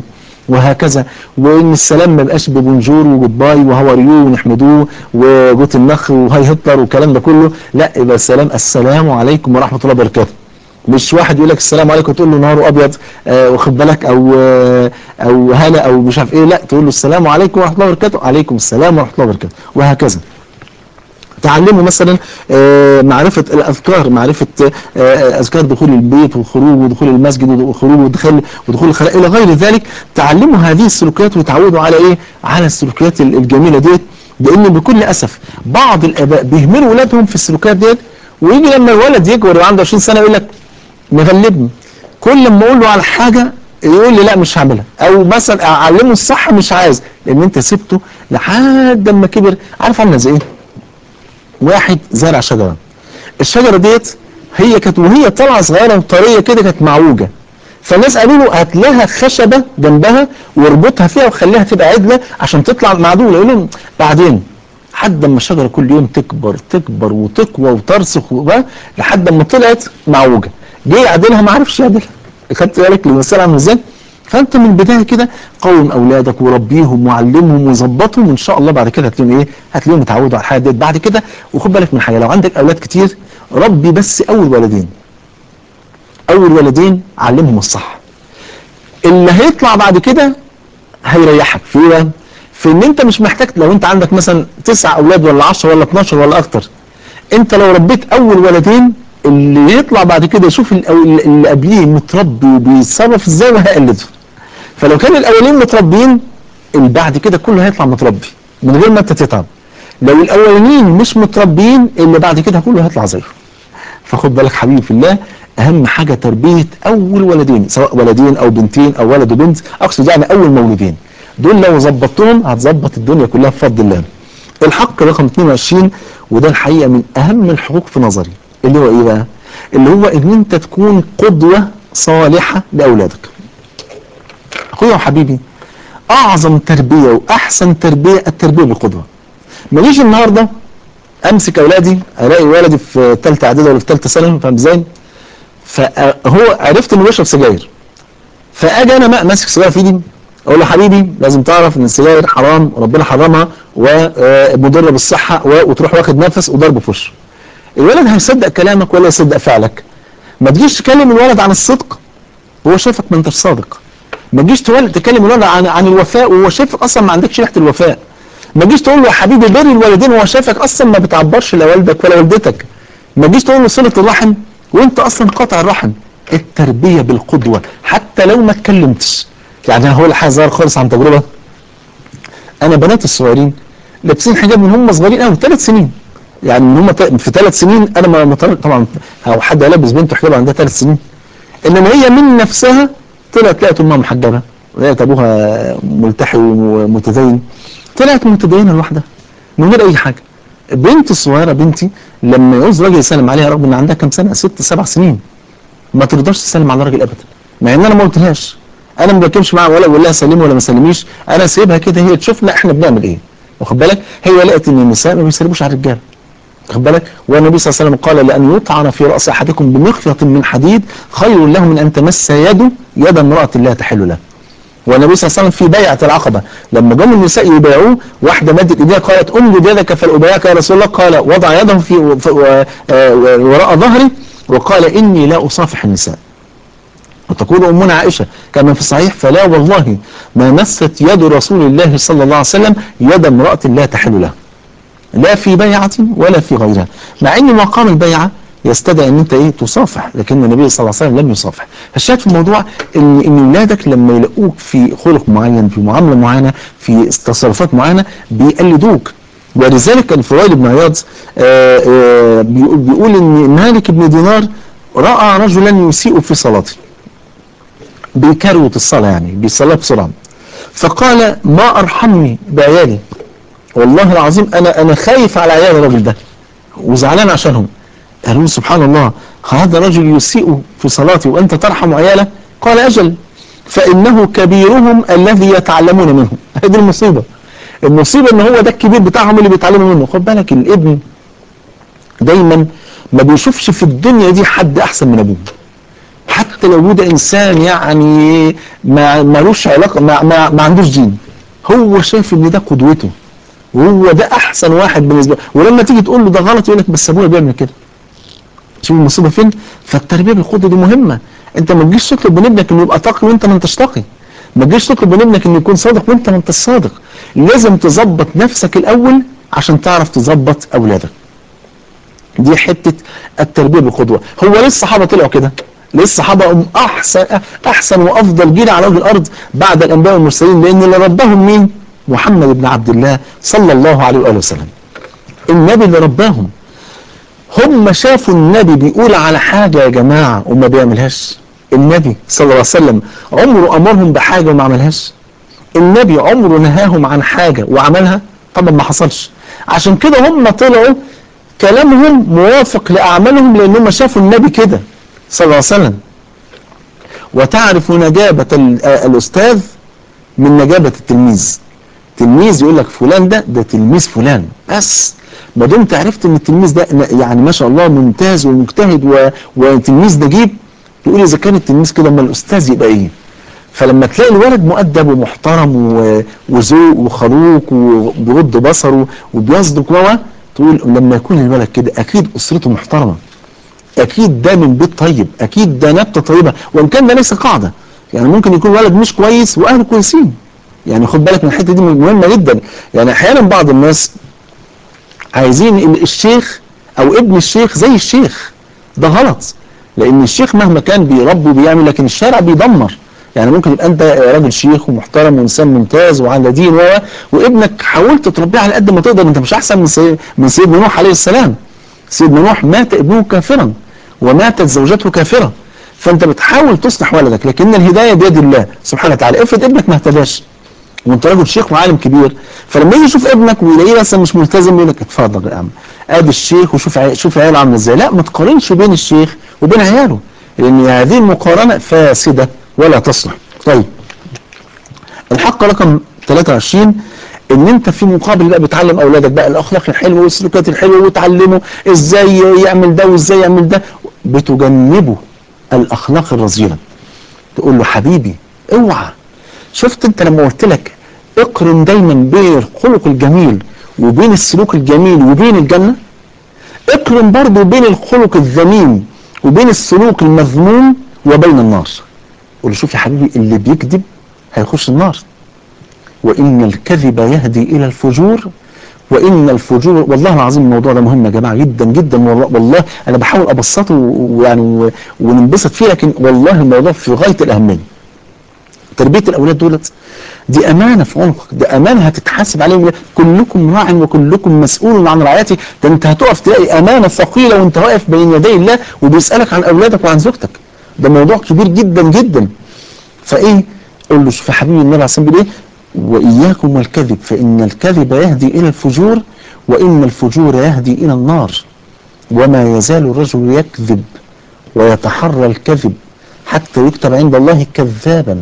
وهكذا وان السلام ما بقاش ببونجور وجود باي وهاو يو ونحمدوه وجوت النخ وهاي هتلر والكلام ده كله لا يبقى السلام السلام عليكم ورحمه الله وبركاته مش واحد يقول لك السلام عليكم تقول له نهاره ابيض آه واخد بالك او آه او هلا او مش عارف ايه لا تقول له السلام عليكم ورحمه الله وبركاته عليكم السلام ورحمه الله وبركاته وهكذا تعلموا مثلا آه معرفة الأذكار معرفة آه أذكار دخول البيت والخروج ودخول المسجد والخروج ودخول ودخول الخلاء إلى غير ذلك تعلموا هذه السلوكيات وتعودوا على إيه على السلوكيات الجميلة ديت لأن بكل أسف بعض الآباء بيهملوا أولادهم في السلوكيات ديت ويجي لما الولد يكبر ويبقى عنده 20 سنة يقول لك مغلبني كل ما أقول له على حاجة يقول لي لا مش هعملها او مثلا اعلمه الصح مش عايز لان انت سبته لحد ما كبر عارف عامله زي ايه واحد زارع شجرة الشجرة ديت هي كانت وهي طالعة صغيرة وطرية كده كانت معوجة فالناس قالوا له هات لها خشبة جنبها واربطها فيها وخليها تبقى عدلة عشان تطلع معدولة يقول لهم بعدين لحد ما الشجرة كل يوم تكبر تكبر وتقوى وترسخ لحد ما طلعت معوجة جه يعدلها ما عرفش يعدلها خدت بالك المسألة عامله ازاي؟ فانت من البدايه كده قوم اولادك وربيهم وعلمهم وظبطهم وان شاء الله بعد كده هتلاقيهم ايه؟ هتلاقيهم اتعودوا على الحاجه ديت بعد كده وخد بالك من حاجه لو عندك اولاد كتير ربي بس اول ولدين. اول ولدين علمهم الصح. اللي هيطلع بعد كده هيريحك في ايه في ان انت مش محتاج لو انت عندك مثلا تسع اولاد ولا 10 ولا 12 ولا اكتر انت لو ربيت اول ولدين اللي يطلع بعد كده يشوف اللي قبليه متربي وبيتصرف ازاي وهيقلده فلو كان الاولين متربيين اللي بعد كده كله هيطلع متربي من غير ما انت تتعب لو الاولانيين مش متربيين اللي بعد كده كله هيطلع زيه فخد بالك حبيبي في الله اهم حاجه تربيه اول ولدين سواء ولدين او بنتين او ولد وبنت اقصد يعني اول مولودين دول لو ظبطتهم هتظبط الدنيا كلها بفضل الله الحق رقم 22 وده الحقيقه من اهم الحقوق في نظري اللي هو ايه بقى اللي هو ان انت تكون قدوه صالحه لاولادك اخويا وحبيبي اعظم تربيه واحسن تربيه التربيه بالقدوه ما جيش النهارده امسك اولادي الاقي ولدي في ثالثه اعدادي ولا في ثالثه ثانوي فاهم ازاي؟ فهو عرفت انه بيشرب سجاير فاجي انا ماسك سجاير في ايدي اقول له حبيبي لازم تعرف ان السجاير حرام وربنا حرمها ومضره بالصحه وتروح واخد نفس وضربه في وشه. الولد هيصدق كلامك ولا يصدق فعلك؟ ما تجيش تكلم الولد عن الصدق وهو شايفك ما انتش صادق. ما تجيش تكلم الولد عن عن الوفاء وهو شايفك اصلا ما عندكش ريحه الوفاء. ما تجيش تقول له يا حبيبي بر الوالدين وهو شايفك اصلا ما بتعبرش لا والدك ولا والدتك. ما تجيش تقول له صله الرحم وانت اصلا قاطع الرحم. التربيه بالقدوه حتى لو ما اتكلمتش. يعني انا هقول حاجه صغيره خالص عن تجربه. انا بنات الصغيرين لابسين حجاب من هم صغيرين قوي ثلاث سنين. يعني من هم في ثلاث سنين انا ما طبعا او حد هيلبس بنته حجاب عندها ثلاث سنين. انما هي من نفسها طلعت لقت امها محجبه ولقت ابوها ملتحي ومتدين طلعت متدينه لوحدها من غير اي حاجه بنتي الصغيره بنتي لما يعوز راجل يسلم عليها رغم ان عندها كام سنه ست سبع سنين ما ترضاش تسلم على راجل ابدا مع ان انا ما قلتلهاش انا ما بكلمش معاها ولا بقول لها سلمي ولا ما سلميش انا سيبها كده هي تشوفنا احنا بنعمل ايه واخد بالك هي لقت ان النساء ما بيسلموش على الرجاله واخد بالك والنبي صلى الله عليه وسلم قال لان يطعن في راس احدكم بمخيط من حديد خير له من ان تمس يده يد امراه لا تحل له والنبي صلى الله عليه وسلم في بيعه العقبه لما جم النساء يبايعوه واحده مدت ايديها قالت امدد يدك فلابايعك يا رسول الله قال وضع يده في وراء ظهري وقال اني لا اصافح النساء وتقول امنا عائشه كما في الصحيح فلا والله ما مست يد رسول الله صلى الله عليه وسلم يد امراه لا تحل له لا في بيعة ولا في غيرها مع ان مقام البيعة يستدعي ان انت ايه تصافح لكن النبي صلى الله عليه وسلم لم يصافح الشاهد في الموضوع ان ان اولادك لما يلاقوك في خلق معين في معامله معينه في تصرفات معينه بيقلدوك ولذلك الفضيل بن عياض بيقول ان مالك بن دينار راى رجلا يسيء في صلاته بيكروت الصلاه يعني بيصلي بسرعه فقال ما ارحمني بعيالي والله العظيم انا انا خايف على عيال الراجل ده وزعلان عشانهم قالوا سبحان الله هذا رجل يسيء في صلاتي وانت ترحم عياله قال اجل فانه كبيرهم الذي يتعلمون منه هذه المصيبه المصيبه ان هو ده الكبير بتاعهم اللي بيتعلموا منه خد بالك الابن دايما ما بيشوفش في الدنيا دي حد احسن من ابوه حتى لو ده انسان يعني ما ملوش علاقه ما, ما, ما عندوش دين هو شايف ان ده قدوته وهو ده احسن واحد بالنسبه له ولما تيجي تقول له ده غلط يقول لك بس ابويا بيعمل كده شوف المصيبه فين فالتربيه بالقدوه دي مهمه انت ما تجيش تطلب من ابنك انه يبقى تقي وانت ما انتش تقي ما تجيش تطلب من ابنك انه يكون صادق وانت ما انتش صادق لازم تظبط نفسك الاول عشان تعرف تظبط اولادك دي حته التربيه بالقدوه هو ليه الصحابه طلعوا كده ليه الصحابه هم احسن احسن وافضل جيل على وجه الارض بعد الانبياء والمرسلين لان اللي رباهم مين محمد بن عبد الله صلى الله عليه واله وسلم النبي اللي رباهم هم شافوا النبي بيقول على حاجه يا جماعه وما بيعملهاش النبي صلى الله عليه وسلم عمره امرهم بحاجه وما عملهاش النبي عمره نهاهم عن حاجه وعملها طبعا ما حصلش عشان كده هم طلعوا كلامهم موافق لاعمالهم لانهم شافوا النبي كده صلى الله عليه وسلم وتعرف نجابة الأستاذ من نجابة التلميذ تلميذ يقول لك فلان ده ده تلميذ فلان بس ما دمت عرفت ان التلميذ ده يعني ما شاء الله ممتاز ومجتهد و... وتلميذ نجيب تقول اذا كان التلميذ كده اما الاستاذ يبقى ايه فلما تلاقي الولد مؤدب ومحترم و... وذوق وخلوق وبيرد بصره وبيصدق و تقول لما يكون الولد كده اكيد اسرته محترمه اكيد ده من بيت طيب اكيد ده نبته طيبه وان كان ده ليس قاعده يعني ممكن يكون ولد مش كويس واهله كويسين يعني خد بالك من الحته دي مهمه جدا يعني احيانا بعض الناس عايزين الشيخ او ابن الشيخ زي الشيخ ده غلط لان الشيخ مهما كان بيربي وبيعمل لكن الشارع بيدمر يعني ممكن يبقى انت راجل شيخ ومحترم وانسان ممتاز وعلى دين و وابنك حاولت تربيه على قد ما تقدر انت مش احسن من سي... من سيدنا نوح عليه السلام سيدنا نوح مات ابنه كافرا وماتت زوجته كافره فانت بتحاول تصلح ولدك لكن الهدايه بيد الله سبحانه وتعالى افرض ابنك ما اهتداش وانت راجل شيخ وعالم كبير فلما يجي يشوف ابنك ويلاقيه مثلا مش ملتزم يقول لك اتفضل يا عم ادي الشيخ وشوف عي... شوف عياله عامله ازاي لا ما تقارنش بين الشيخ وبين عياله لان هذه المقارنه فاسده ولا تصلح طيب الحق رقم 23 ان انت في مقابل بقى بتعلم اولادك بقى الاخلاق الحلوه والسلوكيات الحلوه وتعلمه ازاي يعمل ده وازاي يعمل ده بتجنبه الاخلاق الرذيله تقول له حبيبي اوعى شفت انت لما قلت لك اقرن دايما بين الخلق الجميل وبين السلوك الجميل وبين الجنه اقرن برضه بين الخلق الذميم وبين السلوك المذموم وبين النار قول له شوف يا حبيبي اللي بيكذب هيخش النار وإن الكذب يهدي إلى الفجور وإن الفجور والله العظيم الموضوع ده مهم يا جماعة جدا جدا والله أنا بحاول أبسطه ويعني وننبسط فيه لكن والله الموضوع في غاية الأهمية تربية الأولاد دولت دي أمانة في عنقك ده أمانة هتتحاسب عليهم كلكم راع وكلكم مسؤول عن رعايته ده أنت هتقف تلاقي أمانة ثقيلة وأنت واقف بين يدي الله وبيسألك عن أولادك وعن زوجتك ده موضوع كبير جدا جدا فإيه قول له شوف يا حبيبي النبي عليه الصلاة والسلام وإياكم والكذب فإن الكذب يهدي إلى الفجور وإن الفجور يهدي إلى النار وما يزال الرجل يكذب ويتحرى الكذب حتى يكتب عند الله كذابا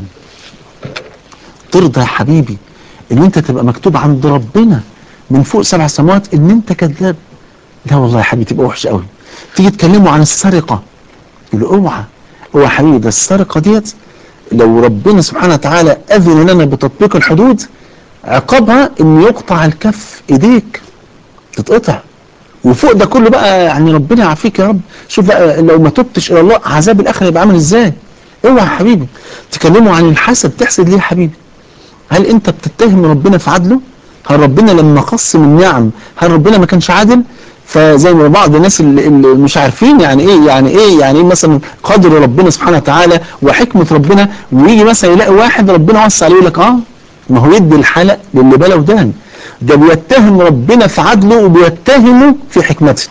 ترضى يا حبيبي ان انت تبقى مكتوب عند ربنا من فوق سبع سماوات ان انت كذاب لا والله يا حبيبي تبقى وحش قوي تيجي تكلمه عن السرقه يقول له اوعى اوعى يا حبيبي ده السرقه ديت لو ربنا سبحانه وتعالى أذن لنا بتطبيق الحدود عقابها ان يقطع الكف ايديك تتقطع وفوق ده كله بقى يعني ربنا يعافيك يا رب شوف بقى لو ما تبتش الى الله عذاب الاخره يبقى عامل ازاي اوعى يا حبيبي تكلموا عن الحسد تحسد ليه يا حبيبي هل انت بتتهم ربنا في عدله هل ربنا لما قسم النعم هل ربنا ما كانش عادل فزي ما بعض الناس اللي, اللي مش عارفين يعني ايه يعني ايه يعني ايه مثلا قدر ربنا سبحانه وتعالى وحكمه ربنا ويجي مثلا يلاقي واحد ربنا وسع عليه يقول لك اه ما هو يدي الحلق للي بلا ودان ده بيتهم ربنا في عدله وبيتهمه في حكمته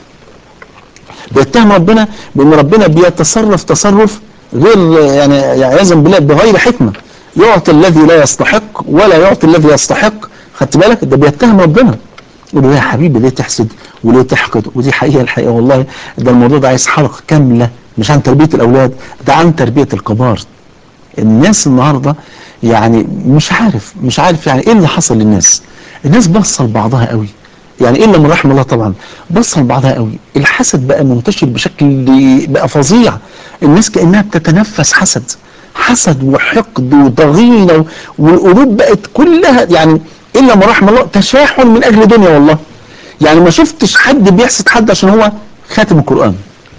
بيتهم ربنا بان ربنا بيتصرف تصرف غير يعني عياذا بالله بغير حكمه يعطي الذي لا يستحق ولا يعطي الذي يستحق خدت بالك ده بيتهم ربنا يقول له يا حبيبي ليه تحسد وليه تحقد ودي حقيقه الحقيقه والله ده الموضوع ده عايز حلقه كامله مش عن تربيه الاولاد ده عن تربيه الكبار الناس النهارده يعني مش عارف مش عارف يعني ايه اللي حصل للناس الناس بصل بعضها قوي يعني الا من رحم الله طبعا بصل بعضها قوي الحسد بقى منتشر بشكل بقى فظيع الناس كانها بتتنفس حسد حسد وحقد وضغينه والقلوب بقت كلها يعني الا ما رحم الله تشاحن من اجل دنيا والله يعني ما شفتش حد بيحسد حد عشان هو خاتم القران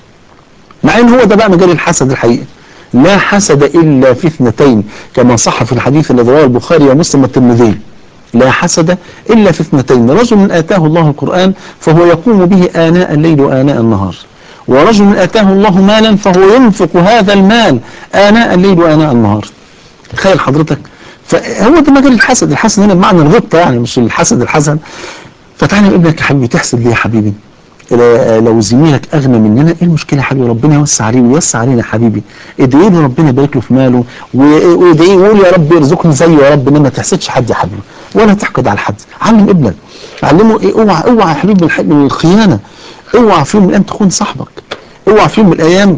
مع ان هو ده بقى مجال الحسد الحقيقي لا حسد الا في اثنتين كما صح في الحديث الذي رواه البخاري ومسلم والترمذي لا حسد الا في اثنتين رجل اتاه الله القران فهو يقوم به اناء الليل واناء النهار ورجل اتاه الله مالا فهو ينفق هذا المال اناء الليل واناء النهار تخيل حضرتك فهو ده مجال الحسد الحسد هنا بمعنى الغبطه يعني مش الحسد الحسن فتعالى ابنك يا حبيبي تحسد ليه يا حبيبي لو زميلك اغنى مننا ايه المشكله يا حبيبي ربنا يوسع عليه ويوسع علينا يا حبيبي ادعي له ربنا يبارك له في ماله وادعي وقول يا رب ارزقني زيه يا رب ما تحسدش حد يا حبيبي ولا تحقد على حد علم ابنك علمه ايه اوعى اوعى يا حبيبي من الخيانه اوعى في يوم من الايام تخون صاحبك اوعى في يوم من الايام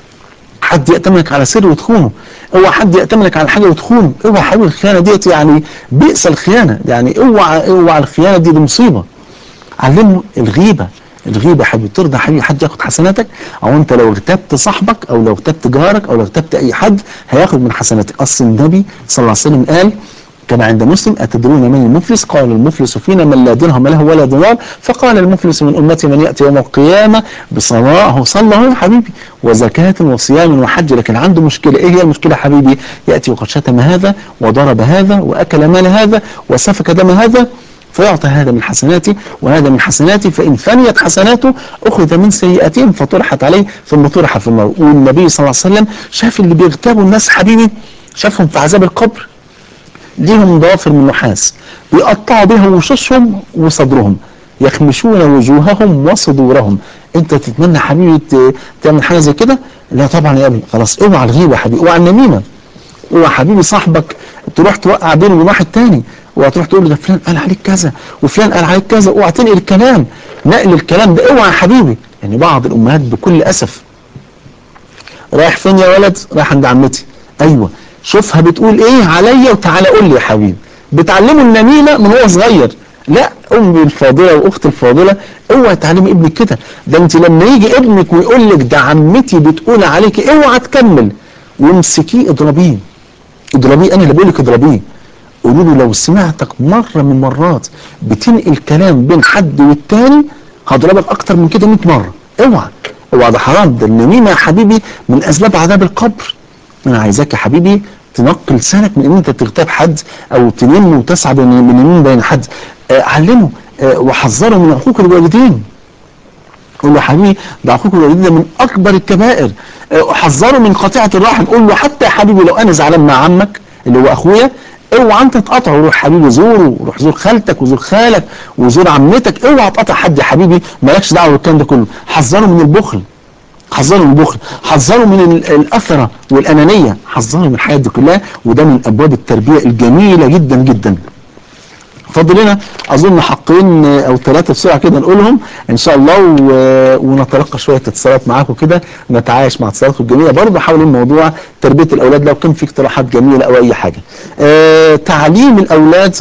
حد يأتمنك على سر وتخونه اوعى حد يأتمنك على حاجه وتخونه اوعى يا حبيبي الخيانه ديت يعني بئس الخيانه يعني اوعى اوعى الخيانه دي, دي مصيبه علمه الغيبه الغيبة يا حبيبي ترضى يا حبيبي حد ياخد حسناتك او انت لو اغتبت صاحبك او لو اغتبت جارك او لو اغتبت اي حد هياخد من حسناتك اصل النبي صلى الله عليه وسلم قال كما عند مسلم أتدرون من المفلس قال المفلس فينا من لا درهم له ولا دينار فقال المفلس من أمتي من يأتي يوم القيامة بصلاة صلى يا حبيبي وزكاة وصيام وحج لكن عنده مشكلة إيه هي المشكلة حبيبي يأتي وقد شتم هذا وضرب هذا وأكل مال هذا وسفك دم هذا فيعطى هذا من حسناتي وهذا من حسناتي فإن فنيت حسناته أخذ من سيئاتهم فطرحت عليه ثم طرح في النار والنبي صلى الله عليه وسلم شاف اللي بيغتابوا الناس حبيبي شافهم في عذاب القبر ليهم ضوافر من نحاس بيقطعوا بها وشوشهم وصدرهم يخمشون وجوههم وصدورهم انت تتمنى حبيبي تعمل حاجه زي كده لا طبعا يا ابني خلاص اوعى الغيبه يا حبيبي اوعى النميمه اوعى حبيبي صاحبك تروح توقع بينه وبين واحد تاني وهتروح تقول له ده فلان قال عليك كذا وفلان قال عليك كذا اوعى تنقل الكلام نقل الكلام ده اوعى يا حبيبي يعني بعض الامهات بكل اسف رايح فين يا ولد رايح عند عمتي ايوه شوفها بتقول ايه عليا وتعالى قول لي يا حبيبي بتعلمه النميمه من هو صغير لا امي الفاضله واختي الفاضله اوعى تعلمي ابنك كده ده انت لما يجي ابنك ويقول لك ده عمتي بتقول عليك اوعى تكمل وامسكيه اضربيه اضربيه انا اللي بقول لك اضربيه قولوا له لو سمعتك مره من المرات بتنقل كلام بين حد والتاني هضربك اكتر من كده 100 مره اوعى اوعى ده حرام ده النميمه يا حبيبي من اسباب عذاب القبر انا عايزاك يا حبيبي تنقل لسانك من ان انت تغتاب حد او تنم وتسعى من يمين بين حد آه علمه آه وحذره من عقوق الوالدين قول له يا حبيبي ده عقوق الوالدين ده من اكبر الكبائر آه حذره من قطيعه الرحم قول له حتى يا حبيبي لو انا زعلان مع عمك اللي هو اخويا اوعى انت تقطعه روح حبيبي زوره روح زور خالتك وزور خالك وزور عمتك اوعى تقطع حد يا حبيبي مالكش دعوه بالكلام ده كله حذره من البخل حذروا من البخل حذروا من الأثرة والأنانية حذروا من الحاجات دي كلها وده من أبواب التربية الجميلة جدا جدا فاضل لنا أظن حقين أو ثلاثة بسرعة كده نقولهم إن شاء الله ونتلقى شوية اتصالات معاكم كده نتعايش مع اتصالاتكم الجميلة برضه حول الموضوع تربية الأولاد لو كان في اقتراحات جميلة أو أي حاجة آه تعليم الأولاد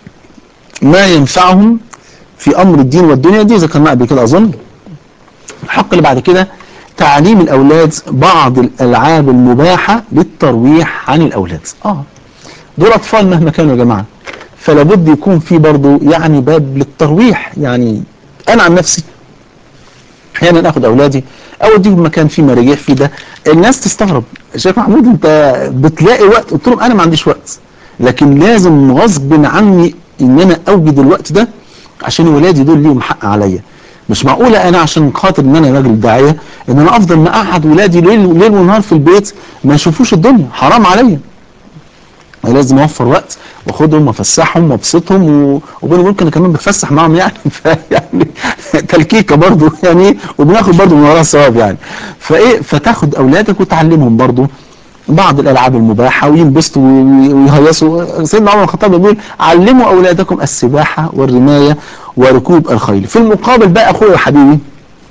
ما ينفعهم في أمر الدين والدنيا دي ذكرناها قبل كده أظن الحق اللي بعد كده تعليم الأولاد بعض الألعاب المباحة للترويح عن الأولاد آه دول أطفال مهما كانوا يا جماعة فلا بد يكون في برضه يعني باب للترويح يعني أنا عن نفسي أحيانا آخد أولادي أوديهم مكان فيه مراجيح فيه ده الناس تستغرب شيخ محمود أنت بتلاقي وقت قلت لهم أنا ما عنديش وقت لكن لازم غصب عني إن أنا أوجد الوقت ده عشان ولادي دول ليهم حق عليا مش معقولة أنا عشان خاطر إن أنا راجل داعية إن أنا أفضل مقعد ولادي ليل, ليل ونهار في البيت ما يشوفوش الدنيا حرام عليا لازم أوفر وقت وأخدهم وأفسحهم وأبسطهم وبيني وبين كمان بتفسح معاهم يعني يعني تلكيكة برضه يعني وبناخد برضه من وراها ثواب يعني فإيه فتاخد أولادك وتعلمهم برضه بعض الالعاب المباحه وينبسطوا ويهيصوا سيدنا عمر الخطاب بيقول علموا اولادكم السباحه والرمايه وركوب الخيل في المقابل بقى اخويا وحبيبي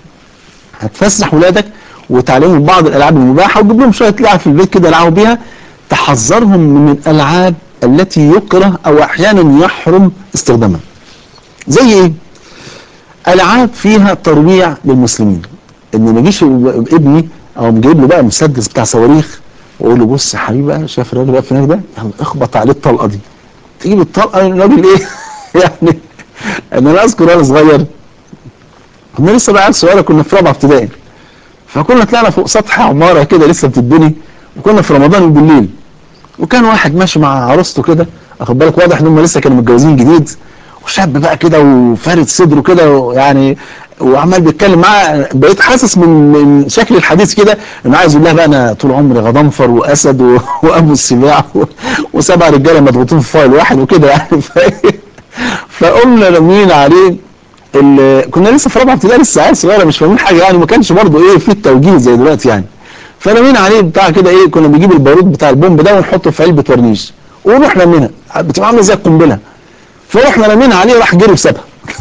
هتفسح ولادك وتعلمهم بعض الالعاب المباحه وتجيب لهم شويه لعب في البيت كده يلعبوا بيها تحذرهم من الالعاب التي يكره او احيانا يحرم استخدامها زي ايه العاب فيها ترويع للمسلمين ان ما يجيش ابني اقوم جايب له بقى مسدس بتاع صواريخ واقول له بص يا حبيبي بقى شايف الراجل واقف هناك ده يلا اخبط عليه الطلقه دي تجيب الطلقه الراجل ايه يعني انا اذكر وانا صغير كنا لسه بقى عيال صغيره كنا في رابعه ابتدائي فكنا طلعنا فوق سطح عماره كده لسه بتتبني وكنا في رمضان بالليل وكان واحد ماشي مع عروسته كده واخد بالك واضح ان هم لسه كانوا متجوزين جديد وشاب بقى كده وفارد صدره كده يعني وعمال بيتكلم معاه بقيت حاسس من من شكل الحديث كده انه عايز يقول لها بقى انا طول عمري غضنفر واسد و- وابو السباع و- وسبع رجاله مضغوطين في فايل واحد وكده يعني ف- فقمنا راميين عليه ال- كنا لسه في رابعه ابتدائي لسه عيال صغيره مش فاهمين حاجه يعني ما كانش برضه ايه في التوجيه زي دلوقتي يعني فرمينا عليه بتاع كده ايه كنا بنجيب البارود بتاع البومب ده ونحطه في علبه ورنيش ونروح رامينها بتبقى عامله زي القنبله فرحنا رامينا عليه راح جري وسابها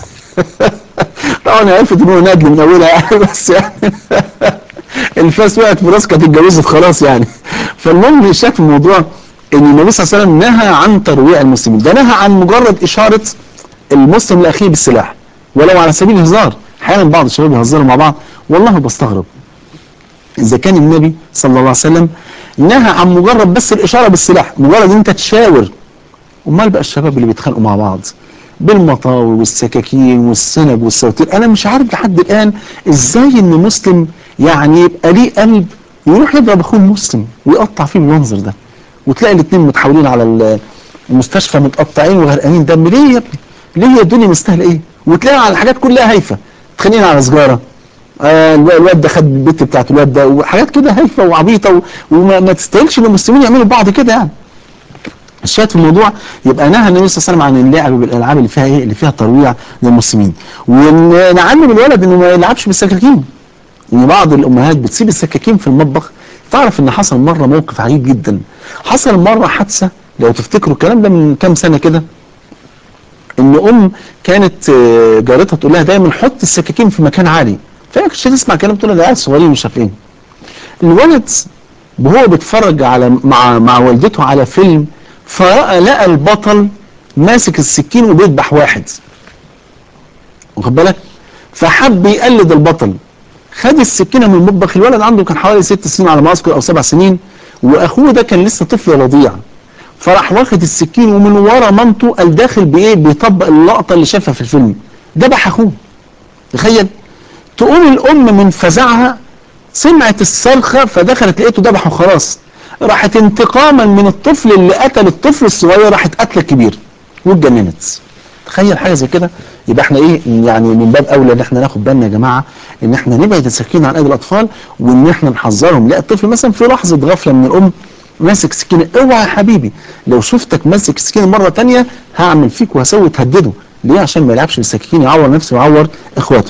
طبعا عرفت ان هو نادل من اولها يعني بس يعني الفاس وقعت في راسك اتجوزت خلاص يعني فالمهم الشك في الموضوع ان النبي صلى الله عليه وسلم نهى عن ترويع المسلمين ده نهى عن مجرد اشاره المسلم لاخيه بالسلاح ولو على سبيل الهزار احيانا بعض الشباب يهزروا مع بعض والله بستغرب اذا كان النبي صلى الله عليه وسلم نهى عن مجرد بس الاشاره بالسلاح مجرد ان انت تشاور امال بقى الشباب اللي بيتخانقوا مع بعض بالمطاوي والسكاكين والسنج والسواتير انا مش عارف لحد الان ازاي ان مسلم يعني يبقى ليه قلب ويروح يضرب اخوه المسلم ويقطع فيه بالمنظر ده وتلاقي الاثنين متحولين على ال- المستشفى متقطعين وغرقانين دم ليه يا ابني؟ ليه هي الدنيا مستاهله ايه؟ وتلاقي على الحاجات كلها هايفه متخانقين على سجاره آه الو- الواد ده خد البت بتاعت الواد ده وحاجات كده هايفه وعبيطه و- وما ما تستاهلش ان المسلمين يعملوا بعض كده يعني الشاهد في الموضوع يبقى نهى النبي صلى الله عليه وسلم عن اللعب بالالعاب اللي فيها ايه اللي فيها ترويع للمسلمين ونعلم الولد انه ما يلعبش بالسكاكين ان بعض الامهات بتسيب السكاكين في المطبخ تعرف ان حصل مره موقف عجيب جدا حصل مره حادثه لو تفتكروا الكلام ده من كام سنه كده ان ام كانت آه، جارتها تقول لها دايما حط السكاكين في مكان عالي فهي كانتش تسمع كلام تقول لها ده عيال صغيرين مش عارف ايه الولد وهو بيتفرج على مع مع والدته على فيلم فرأى لقى البطل ماسك السكين وبيذبح واحد واخد بالك فحب يقلد البطل خد السكينه من المطبخ الولد عنده كان حوالي ست سنين على ما اذكر او سبع سنين واخوه ده كان لسه طفل رضيع فراح واخد السكين ومن ورا مامته قال داخل بايه بيطبق اللقطه اللي شافها في الفيلم ذبح اخوه تخيل تقوم الام من فزعها سمعت الصرخه فدخلت لقيته ذبحه خلاص راحت انتقاما من الطفل اللي قتل الطفل الصغير راحت قتله الكبير واتجننت تخيل حاجه زي كده يبقى احنا ايه يعني من باب اولى ان احنا ناخد بالنا يا جماعه ان احنا نبعد السكين عن ايدي الاطفال وان احنا نحذرهم لا الطفل مثلا في لحظه غفله من الام ماسك سكينه اوعى يا حبيبي لو شفتك ماسك سكينه مره تانية هعمل فيك وهسوي تهدده ليه عشان ما يلعبش بالسكاكين يعور نفسه ويعور اخواته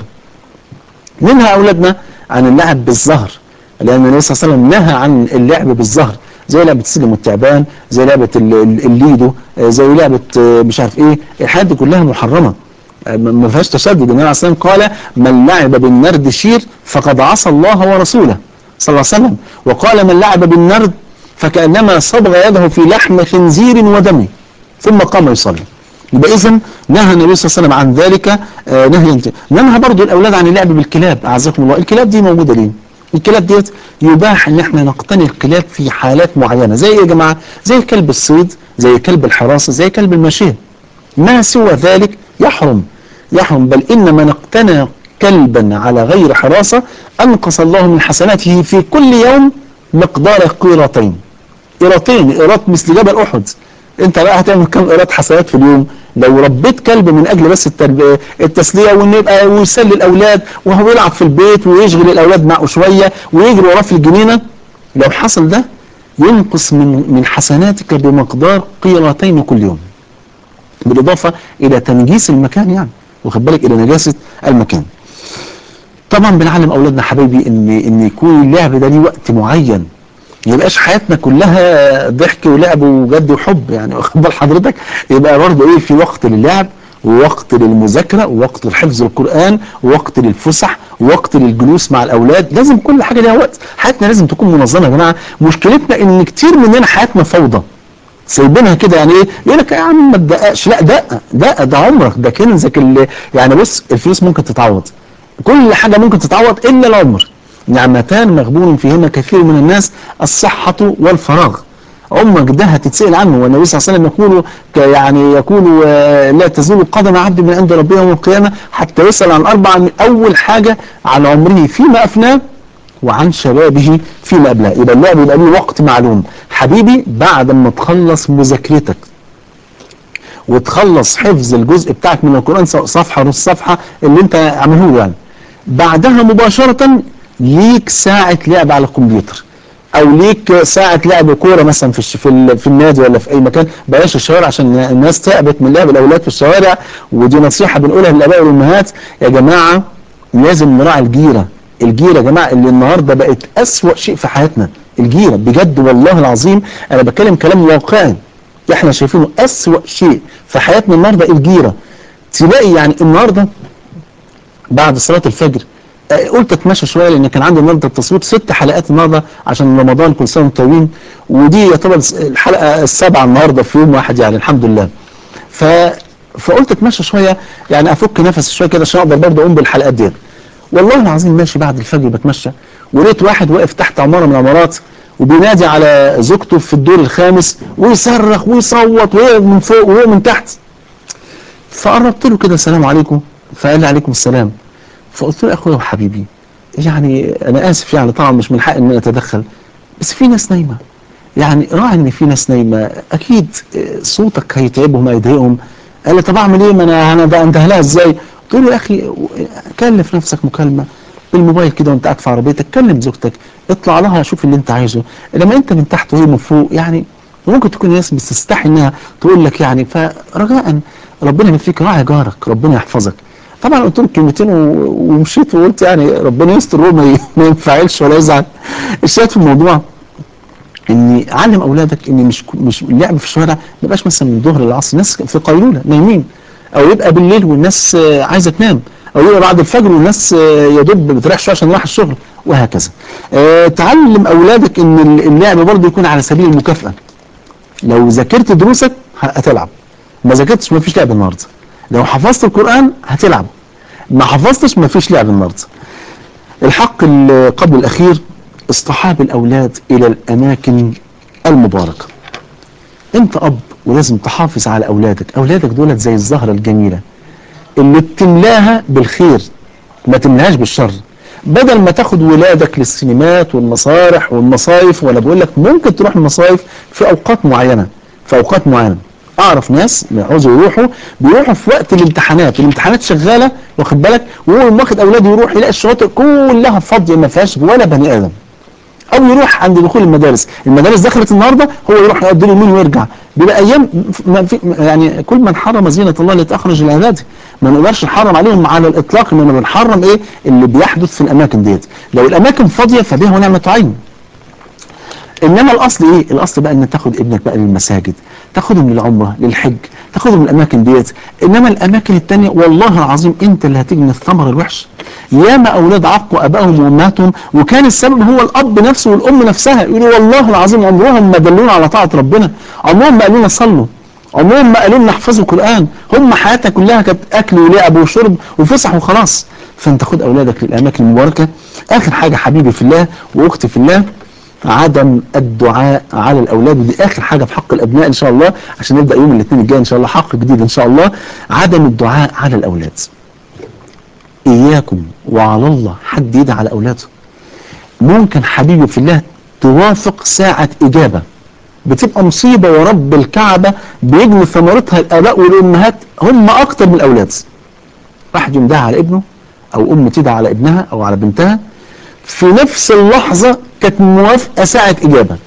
منها اولادنا عن اللعب بالزهر لان النبي صلى الله عليه وسلم نهى عن اللعب بالزهر زي لعبه السلم والتعبان زي لعبه ال- ال- الليدو آه، زي لعبه آه، مش عارف ايه الحاجات دي كلها محرمه آه، ما ما فيهاش تشدد النبي عليه الصلاه والسلام قال من لعب بالنرد شير فقد عصى الله ورسوله صلى الله عليه وسلم وقال من لعب بالنرد فكانما صبغ يده في لحم خنزير ودمه ثم قام يصلي يبقى اذا نهى النبي صلى الله عليه وسلم عن ذلك آه نهي انت ننهى برضو الاولاد عن اللعب بالكلاب اعزكم الله الكلاب دي موجوده ليه الكلاب ديت يباح ان احنا نقتني الكلاب في حالات معينه زي ايه يا جماعه زي كلب الصيد زي كلب الحراسه زي كلب الماشيه ما سوى ذلك يحرم يحرم بل ان من اقتنى كلبا على غير حراسه انقص الله من حسناته في كل يوم مقدار قيرتين قيرتين قيرات مثل جبل احد انت بقى هتعمل كام قيرات حسنات في اليوم لو ربيت كلب من اجل بس التربية التسليه وان يبقى ويسلي الاولاد وهو يلعب في البيت ويشغل الاولاد معه شويه ويجري وراه في الجنينه لو حصل ده ينقص من من حسناتك بمقدار قيرتين كل يوم بالاضافه الى تنجيس المكان يعني واخد بالك الى نجاسه المكان طبعا بنعلم اولادنا حبايبي ان ان يكون اللعب ده ليه وقت معين ما يبقاش حياتنا كلها ضحك ولعب وجد وحب يعني واخد بال حضرتك يبقى برضه ايه في وقت للعب ووقت للمذاكره ووقت لحفظ القران ووقت للفسح ووقت للجلوس مع الاولاد لازم كل حاجه ليها وقت حياتنا لازم تكون منظمه يا جماعه مشكلتنا ان كتير مننا حياتنا فوضى سايبينها كده يعني ايه يقول لك يا عم ما تدققش لا دقه دقه ده عمرك ده كنزك اللي يعني بص الفلوس ممكن تتعوض كل حاجه ممكن تتعوض الا العمر نعمتان مغبون فيهما كثير من الناس الصحة والفراغ عمرك ده هتتسأل عنه والنبي صلى الله عليه وسلم يقول يعني يقول لا تزول قدم عبد من عند ربه يوم القيامة حتى يسأل عن أربعة من أول حاجة عن عمره فيما أفناه وعن شبابه فيما أبلاه يبقى اللعب يبقى له وقت معلوم حبيبي بعد ما تخلص مذاكرتك وتخلص حفظ الجزء بتاعك من القرآن صفحة نص صفحة اللي انت عمله له يعني بعدها مباشرة ليك ساعة لعب على الكمبيوتر او ليك ساعة لعب كورة مثلا في في, في النادي ولا في اي مكان بلاش الشوارع عشان الناس تعبت من لعب الاولاد في الشوارع ودي نصيحة بنقولها للاباء والامهات يا جماعة لازم نراعي الجيرة الجيرة يا جماعة اللي النهاردة بقت اسوأ شيء في حياتنا الجيرة بجد والله العظيم انا بتكلم كلام واقعي احنا شايفينه اسوأ شيء في حياتنا النهاردة الجيرة تلاقي يعني النهاردة بعد صلاة الفجر قلت اتمشى شويه لان كان عندي النهارده التصوير ست حلقات النهارده عشان رمضان كل سنه وانتم طيبين ودي يعتبر الحلقه السابعه النهارده في يوم واحد يعني الحمد لله. ف فقلت اتمشى شويه يعني افك نفسي شويه كده عشان اقدر برضه اقوم بالحلقات ديت. والله العظيم ماشي بعد الفجر بتمشى ولقيت واحد واقف تحت عماره من العمارات وبينادي على زوجته في الدور الخامس ويصرخ ويصوت وهو من فوق وهو من تحت. فقربت له كده السلام عليكم فقال لي عليكم السلام. فقلت له يا اخويا وحبيبي يعني انا اسف يعني طبعا مش من حقي ان انا اتدخل بس في ناس نايمه يعني راعي ان في ناس نايمه اكيد صوتك هيتعبهم هيضايقهم قال لي طب اعمل ايه ما انا انا ده انتهلها ازاي قلت له يا اخي كلف نفسك مكالمه بالموبايل كده وانت قاعد في عربيتك كلم زوجتك اطلع لها شوف اللي انت عايزه لما انت من تحت وهي من فوق يعني ممكن تكون الناس بتستحي انها تقول لك يعني فرجاء ربنا يمسيك راعي جارك ربنا يحفظك طبعا قلت له كلمتين ومشيت وقلت يعني ربنا يستر هو ما ينفعلش ولا يزعل الشاهد في الموضوع اني علم اولادك ان مش مش اللعب في الشوارع ما يبقاش مثلا من الظهر للعصر الناس في قيلوله نايمين او يبقى بالليل والناس عايزه تنام او يبقى بعد الفجر والناس يا دوب بتريح شويه عشان رايح الشغل وهكذا أه تعلم اولادك ان اللعب برضه يكون على سبيل المكافاه لو ذاكرت دروسك هتلعب ما ذاكرتش ما فيش لعب النهارده لو حفظت القرآن هتلعب ما حفظتش ما فيش لعب النهارده الحق قبل الأخير اصطحاب الأولاد إلى الأماكن المباركة أنت أب ولازم تحافظ على أولادك أولادك دولت زي الزهرة الجميلة اللي بتملاها بالخير ما تملاهاش بالشر بدل ما تاخد ولادك للسينمات والمسارح والمصايف وانا بقول لك ممكن تروح المصايف في اوقات معينه في اوقات معينه اعرف ناس عاوزوا يروحوا بيروحوا في وقت الامتحانات الامتحانات شغاله واخد بالك وهو واخد اولاده يروح يلاقي الشواطئ كلها فاضيه ما فيهاش ولا بني ادم او يروح عند دخول المدارس المدارس دخلت النهارده هو يروح يقضي له يمين ويرجع بيبقى ايام ما في يعني كل من حرم زينه الله التي اخرج لعباده ما نقدرش نحرم عليهم على الاطلاق انما بنحرم ايه اللي بيحدث في الاماكن ديت لو الاماكن فاضيه فبها ونعمه عين انما الاصل ايه الاصل بقى ان تاخد ابنك بقى للمساجد تاخدهم للعمره للحج تاخدهم الاماكن ديت انما الاماكن التانية والله العظيم انت اللي هتيجي من الثمر الوحش ياما اولاد عقوا ابائهم وامهاتهم وكان السبب هو الاب نفسه والام نفسها يقولوا والله العظيم عمرهم ما دلونا على طاعه ربنا عمرهم ما قالوا لنا صلوا عمرهم ما قالوا لنا احفظوا القران هم حياتها كلها كانت اكل ولعب وشرب وفسح وخلاص فانت خد اولادك للاماكن المباركه اخر حاجه حبيبي في الله واختي في الله عدم الدعاء على الاولاد ودي اخر حاجه في حق الابناء ان شاء الله عشان نبدا يوم الاثنين الجاي ان شاء الله حق جديد ان شاء الله عدم الدعاء على الاولاد اياكم وعلى الله حد يدعي على اولاده ممكن حبيبي في الله توافق ساعه اجابه بتبقى مصيبه ورب الكعبه بيجني ثمرتها الاباء والامهات هم اكتر من الاولاد واحد يندعي على ابنه او ام تدعي على ابنها او على بنتها في نفس اللحظة كانت موافقة ساعة إجابة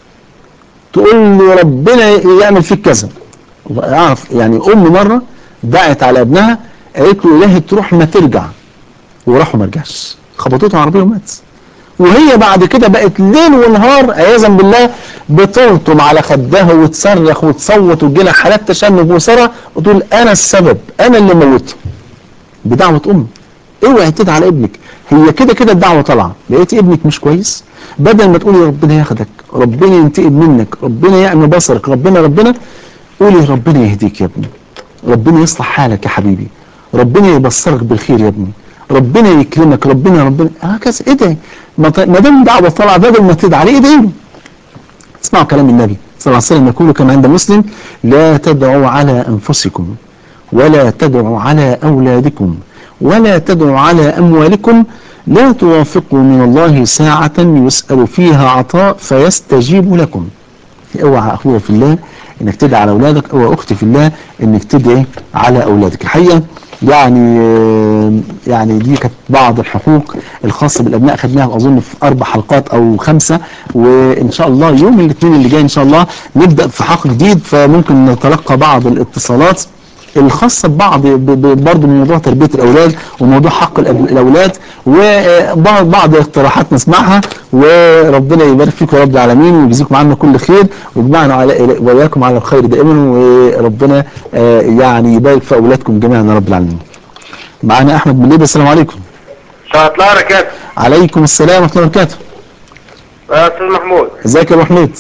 تقول له ربنا يعمل فيك كذا أعرف يعني أم مرة دعت على ابنها قالت له إلهي تروح ما ترجع وراحوا ما رجعش خبطته عربية ومات وهي بعد كده بقت ليل ونهار عياذا بالله بتلطم على خدها وتصرخ وتصوت وتجيلها حالات تشنج وسرى وتقول انا السبب انا اللي موته بدعوه ام اوعي تدعي على ابنك هي كده كده الدعوه طالعه لقيت ابنك مش كويس بدل ما تقولي ربنا ياخدك ربنا ينتقم منك ربنا يعمي بصرك ربنا ربنا قولي ربنا يهديك يا ابني ربنا يصلح حالك يا حبيبي ربنا يبصرك بالخير يا ابني ربنا يكرمك ربنا ربنا هكذا ادعي ما ط- ما دام دعوه طلع بدل ما تدعي عليه ادعي له اسمعوا كلام النبي صلى الله عليه وسلم يقول كما عند مسلم لا تدعوا على انفسكم ولا تدعوا على اولادكم ولا تدعوا على اموالكم لا توافقوا من الله ساعة يسأل فيها عطاء فيستجيب لكم اوعى اخويا في الله انك تدعي على اولادك اوعى اختي في الله انك تدعي على اولادك الحقيقه يعني آه، يعني دي كانت بعض الحقوق الخاصه بالابناء خدناها اظن في اربع حلقات او خمسه وان شاء الله يوم الاثنين اللي جاي ان شاء الله نبدا في حق جديد فممكن نتلقى بعض الاتصالات الخاصة ببعض ب- ب- برضه من موضوع تربية الأولاد وموضوع حق الأب- الأولاد وبعض بعض اقتراحات نسمعها وربنا يبارك فيكم يا رب العالمين ويجزيكم عنا كل خير ويجمعنا على وإياكم على الخير دائما وربنا آه، يعني يبارك في أولادكم جميعا يا رب العالمين. معانا أحمد بن ليبي السلام عليكم. شاء الله بركاته عليكم السلام ورحمة الله وبركاته. يا استاذ محمود ازيك يا أبو حميد؟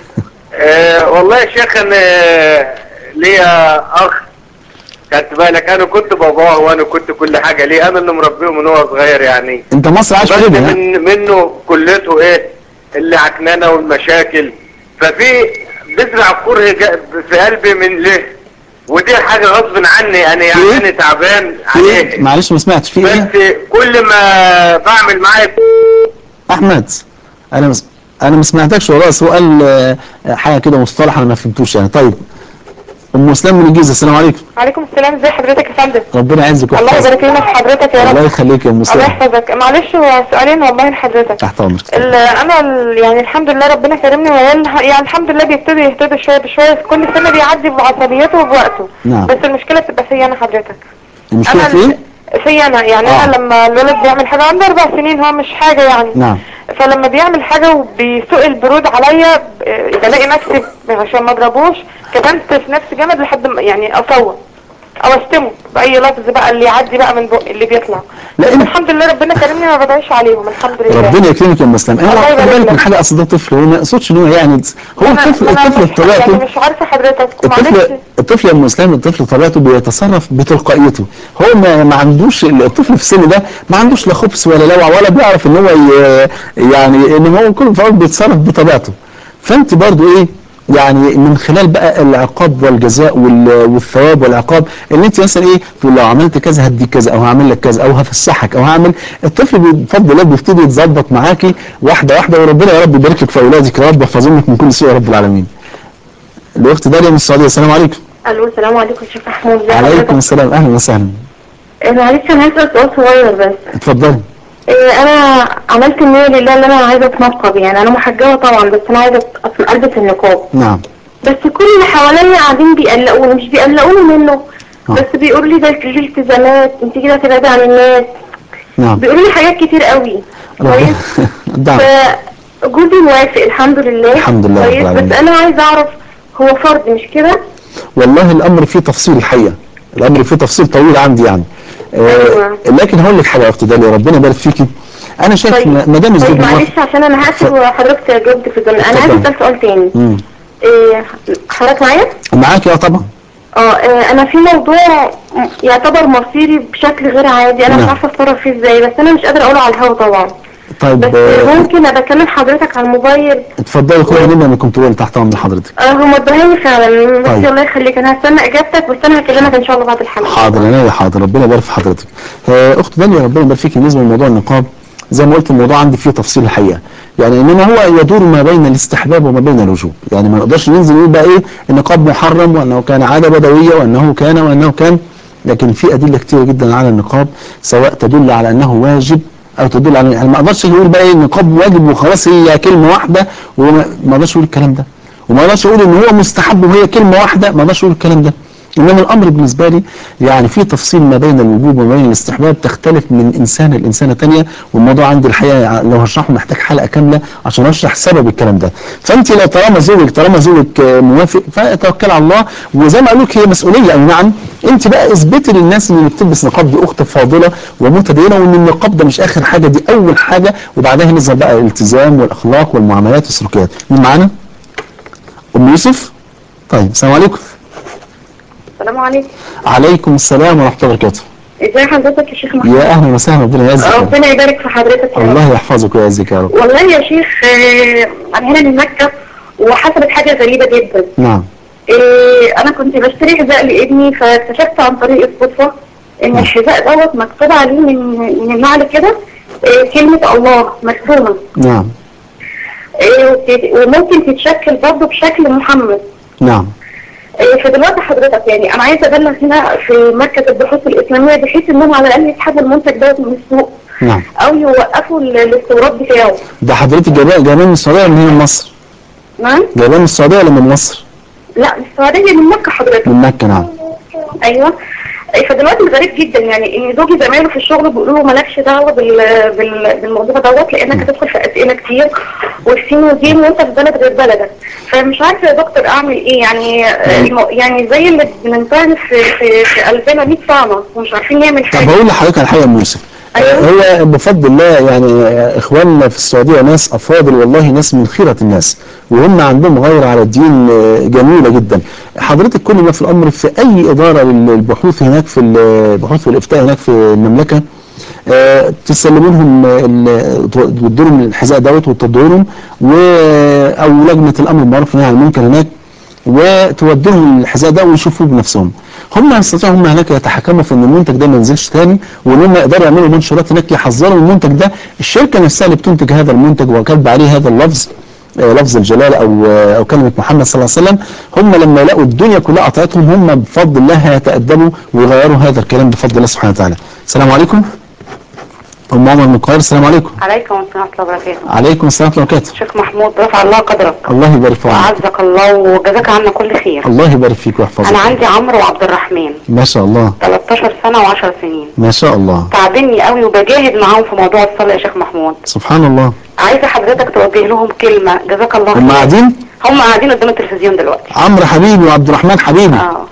آه والله يا شيخ انا ليا اخ خدت بالك انا كنت باباه وانا كنت كل حاجه ليه انا اللي مربيه من هو صغير يعني أنت مصر عايش بس في ليبيا ها؟ من منه كلته ايه اللي عكنانه والمشاكل ففي بزرع كره جا- في قلبي من ليه ودي حاجه غصب عني انا يعني إيه؟ انا تعبان في إيه؟ عليه معلش ما سمعتش في إيه؟ بس كل ما بعمل معاه احمد انا مس... انا ما سمعتكش والله سؤال آه، حاجه كده مصطلح انا ما فهمتوش يعني طيب ام اسلام من الجيزه السلام عليكم عليكم السلام ازي حضرتك يا فندم ربنا يعزك الله ويحفظك يبارك لنا في حضرتك يا الله رب يخليك يا ام الله اسلام يحفظك معلش هو سؤالين والله لحضرتك تحت امرك ال- انا ال- يعني الحمد لله ربنا كرمني وعيال يعني الحمد لله بيبتدي يهتدي شويه بشويه كل سنه بيعدي بعصبيته وبوقته نعم. بس المشكله بتبقى فيا انا حضرتك المشكله انا في ايه؟ فيا انا يعني آه. انا لما الولد بيعمل حاجه عنده اربع سنين هو مش حاجه يعني نعم فلما بيعمل حاجه وبيسوق البرود عليا ب- بلاقي نفسي عشان ما اضربوش كتمت في نفسي جامد لحد ما يعني اصوت او اشتمه باي لفظ بقى اللي يعدي بقى من بق اللي بيطلع لا، بس إن- الحمد لله ربنا كرمني ما بدعيش عليهم الحمد لله ربنا يكرمك يا ام اسلام انا الله خد يبارك بالك من لك. حاجه اصل ده طفل هو ما يقصدش ان هو يعني هو أنا- الطفل أنا الطفل مش- بطبيعته يعني مش عارفه حضرتك معلش الطفل الطفل يا ام اسلام الطفل طبيعته بيتصرف بتلقائيته هو ما, ما عندوش الطفل في السن ده ما عندوش لا خبث ولا لوع ولا بيعرف ان هو ي- يعني ان هو كل فعل بيتصرف بطبيعته فانت برضو ايه يعني من خلال بقى العقاب والجزاء وال- والثواب والعقاب ان انت مثلا ايه تقول لو عملت كذا هديك كذا او هعمل لك كذا او هفسحك او هعمل الطفل بفضل الله بيبتدي يتظبط معاكي واحده واحده وربنا يا رب يبارك لك في اولادك يا رب يحفظهم لك من كل سوء يا رب العالمين. الاخت داليا من السعوديه السلام عليكم. الو السلام عليكم شيخ محمود ازي عليكم حضرتك؟ السلام اهلا وسهلا آه، معلش انا هسأل سؤال صغير بس اتفضلي آه، انا عملت النية لله ان انا عايزه اتنقب يعني انا محجبه طبعا بس انا عايزه أصل البس النقاب نعم بس كل اللي حواليا قاعدين بيقلقوني مش بيقلقوني منه آه. بس بيقولوا لي ده دي التزامات انت كده هتبعدي عن الناس نعم بيقولوا لي حاجات كتير قوي كويس نعم فجوزي موافق الحمد لله الحمد لله رب كويس العالمين. بس انا عايزه اعرف هو فرض مش كده والله الامر فيه تفصيل الحقيقه الامر فيه تفصيل طويل عندي يعني آه أيوة. لكن هقول لك حاجه يا اخت داليا ربنا يبارك فيكي انا شايف طيب ما دام الزوج طيب موافق معلش عشان انا هقفل وحضرتك جاوبت في الزمن انا عايزه اتفضل. اسال سؤال تاني مم. إيه حضرتك معايا؟ معاك اه طبعا اه آه، انا في موضوع م- يعتبر مصيري بشكل غير عادي انا نعم. مش عارفه اتصرف فيه ازاي بس انا مش قادره اقوله على الهوا طبعا طيب بس آه ممكن ابقى اكلم حضرتك على الموبايل اتفضلي خدي مني انا كنت بقول تحت امر حضرتك اه هم ادوهاني فعلا بس طيب. الله يخليك انا هستنى اجابتك بس انا هكلمك ان شاء الله بعد الحلقه حاضر انا حاضر ربنا يبارك في حضرتك آه، اخت داليا ربنا يبارك فيك بالنسبه لموضوع النقاب زي ما قلت الموضوع عندي فيه تفصيل الحقيقه يعني انما هو يدور ما بين الاستحباب وما بين الوجوب يعني ما نقدرش ننزل نقول بقى ايه النقاب محرم وانه كان عاده بدويه وانه كان وانه كان لكن في ادله كتيره جدا على النقاب سواء تدل على انه واجب او تدل على يعني ما اقدرش اقول بقى ايه النقاب واجب وخلاص هي كلمه واحده وما ما اقدرش اقول الكلام ده وما اقدرش اقول ان هو مستحب وهي كلمه واحده ما اقدرش اقول الكلام ده انما الامر بالنسبه لي يعني في تفصيل ما بين الوجوب وما بين الاستحباب تختلف من انسان لانسانه ثانيه والموضوع عندي الحقيقه لو هشرحه محتاج حلقه كامله عشان اشرح سبب الكلام ده فانت لو طالما زوجك طالما زوجك آه، موافق فتوكل على الله وزي ما قالوا لك هي مسؤوليه اي نعم انت بقى اثبتي للناس اللي بتلبس نقاب دي اخت فاضله ومتدينه وان النقاب ده مش اخر حاجه دي اول حاجه وبعدها نظهر بقى الالتزام والاخلاق والمعاملات والسلوكيات مين معانا؟ ام يوسف طيب السلام عليكم السلام عليكم عليكم السلام ورحمه الله وبركاته ازي حضرتك يا شيخ محمود يا اهلا وسهلا ربنا يعزك ربنا يبارك في حضرتك يا رب. الله يحفظك ويعزك يا رب والله يا شيخ آه، انا هنا من مكة وحصلت حاجة غريبة جدا نعم إيه انا كنت بشتري حذاء لابني فاكتشفت عن طريق الصدفة ان الحذاء دوت مكتوب عليه من من النعل كده إيه كلمة الله مرسومة نعم إيه وت- وممكن تتشكل برضه بشكل محمد نعم إيه فدلوقتي حضرتك يعني انا عايزه ابلغ هنا في مركز البحوث الاسلاميه بحيث انهم على الاقل يسحبوا المنتج دوت من السوق نعم او يوقفوا ال- الاستيراد بتاعه ده حضرتك جايباه جايباه من السعوديه ولا من هنا من مصر؟ نعم جايباه من السعوديه ولا من مصر؟ لا من السعوديه من مكه حضرتك من مكه نعم ايوه إيه فدلوقتي الغريب جدا يعني ان زوجي زمايله في الشغل بيقولوا له مالكش دعوه بال... بال... بالموضوع دوت لانك هتدخل في اسئله كتير والسين والجيم وانت في بلد غير بلدك فمش عارفه يا دكتور اعمل ايه يعني آه، الم... يعني زي اللي بننتهي في في, في قلبنا 100 طعنه ومش عارفين نعمل طب حاجه هقول لحضرتك على حاجه يا أم يوسف آه، أيوة. هو بفضل الله يعني آه، اخواننا في السعوديه ناس افاضل والله ناس من خيره الناس وهم عندهم غيره على الدين آه، جميله جدا حضرتك كل ما في الامر في اي اداره للبحوث هناك في البحوث والافتاء هناك في المملكه آه، تسلموا لهم ال- تودوا لهم الحذاء دوت وتدوا لهم و او لجنه الامر بالمعروف والنهي عن المنكر هناك وتودوا لهم الحذاء ده ويشوفوه بنفسهم هم يستطيعوا هم هناك يتحكموا في ان المنتج ده ما ينزلش تاني وان هم يقدروا يعملوا منشورات هناك يحذروا المنتج ده الشركه نفسها اللي بتنتج هذا المنتج وكتب عليه هذا اللفظ آه، لفظ الجلاله او آه، او كلمه محمد صلى الله عليه وسلم هم لما يلاقوا الدنيا كلها قطعتهم هم بفضل الله هيتادبوا ويغيروا هذا الكلام بفضل الله سبحانه وتعالى. السلام عليكم. ام عمر من القاهره السلام عليكم. عليكم السلام ورحمة الله وبركاته عليكم السلام ورحمه الله وبركاته. شيخ محمود رفع الله قدرك الله يبارك في عمرك. وأعزك الله وجزاك عنا كل خير الله يبارك فيك ويحفظك. أنا عندي عمرو وعبد الرحمن ما شاء الله 13 سنة و10 سنين ما شاء الله تعبني قوي وبجاهد معاهم في موضوع الصلاة يا شيخ محمود سبحان الله. عايزة حضرتك توجه لهم كلمة جزاك الله هم خير قاعدين هم قاعدين قدام التلفزيون دلوقتي عمرو حبيبي وعبد الرحمن حبيبي. اه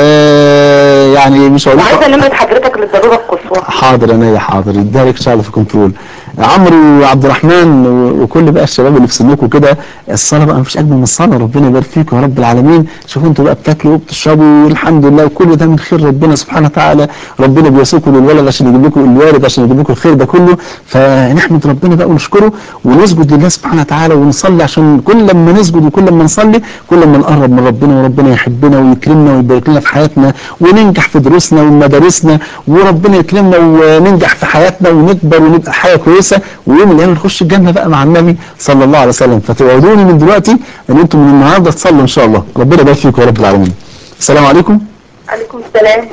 آه يعني مش هقول وعايزة لكم نمرة حضرتك للضرورة القصوى حاضر انا يا حاضر يدارك ان شاء الله في كنترول عمرو وعبد الرحمن و- وكل بقى الشباب اللي في سنكم كده الصلاه بقى مفيش اجمل من الصلاه ربنا يبارك فيكم يا رب العالمين شوفوا انتوا بقى بتاكلوا وبتشربوا والحمد لله وكل ده من خير ربنا سبحانه وتعالى ربنا بيسوقوا للولد عشان يجيب لكم الوالد عشان يجيب لكم الخير ده كله فنحمد ربنا بقى ونشكره ونسجد لله سبحانه وتعالى ونصلي عشان كل ما نسجد وكل ما نصلي كل ما نقرب من ربنا وربنا يحبنا ويكرمنا ويبارك لنا في حياتنا وننجح في دروسنا ومدارسنا وربنا يكرمنا وننجح في حياتنا ونكبر ونبقى حياه كويسه ويوم الايام نخش الجنه بقى مع النبي صلى الله عليه وسلم فتوعدوني من دلوقتي ان انتم من النهارده تصلوا ان شاء الله ربنا يبارك فيكم يا رب العالمين السلام عليكم عليكم السلام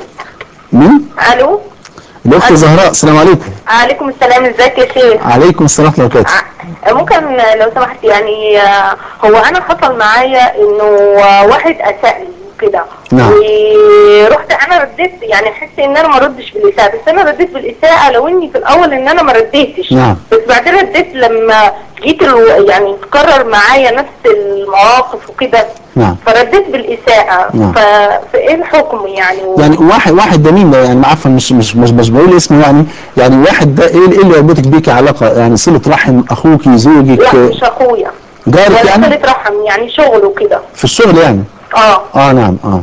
مين الو الاخت زهراء السلام عليكم عليكم السلام ازيك يا شيخ عليكم السلام ورحمه الله وبركاته آه، ممكن لو سمحت يعني آه، هو انا حصل معايا انه آه، واحد اساء لي كده نعم. ورحت انا رديت يعني حسيت ان انا ما ردش بالاساءه بس انا رديت بالاساءه لو اني في الاول ان انا ما رديتش نعم. بس بعدين رديت لما جيت الو... يعني تكرر معايا نفس المواقف وكده نعم فرديت بالاساءه نعم. ف... فايه الحكم يعني و... يعني واحد واحد ده مين ده يعني عفوا مش مش مش مش بقول اسمه يعني يعني واحد ده ايه ايه اللي يربطك بيك علاقه يعني صله رحم اخوك زوجك لا آه، مش اخويا جارك ولا يعني صلة رحم يعني شغل وكده في الشغل يعني اه اه نعم اه